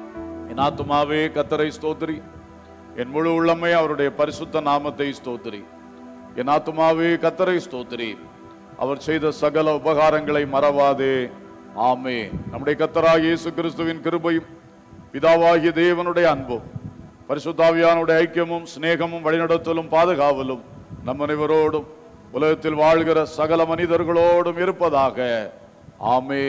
என் ஆத்துமாவே கத்தரை ஸ்தோத்திரி என் முழு உள்ளமே அவருடைய பரிசுத்த நாமத்தை ஸ்தோத்திரி என் ஆத்துமாவே கத்தரை ஸ்தோத்திரி அவர் செய்த சகல உபகாரங்களை மறவாதே ஆமே நம்முடைய கத்தராக இயேசு கிறிஸ்துவின் கிருபையும் பிதாவாகிய தேவனுடைய அன்பும் பரிசுத்தாவியானுடைய ஐக்கியமும் சிநேகமும் வழிநடத்தலும் பாதுகாவலும் நம் அனைவரோடும் உலகத்தில் வாழ்கிற சகல மனிதர்களோடும் இருப்பதாக ஆமே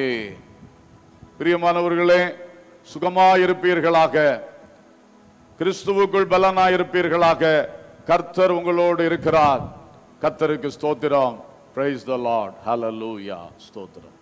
பிரியமானவர்களே சுகமாயிருப்பீர்களாக கிறிஸ்துவுக்குள் பலனாயிருப்பீர்களாக கர்த்தர் உங்களோடு இருக்கிறார் கர்த்தருக்கு ஸ்தோத்திரம் பிரைஸ் த லார்ட் ஹalleluya ஸ்தோத்திரம்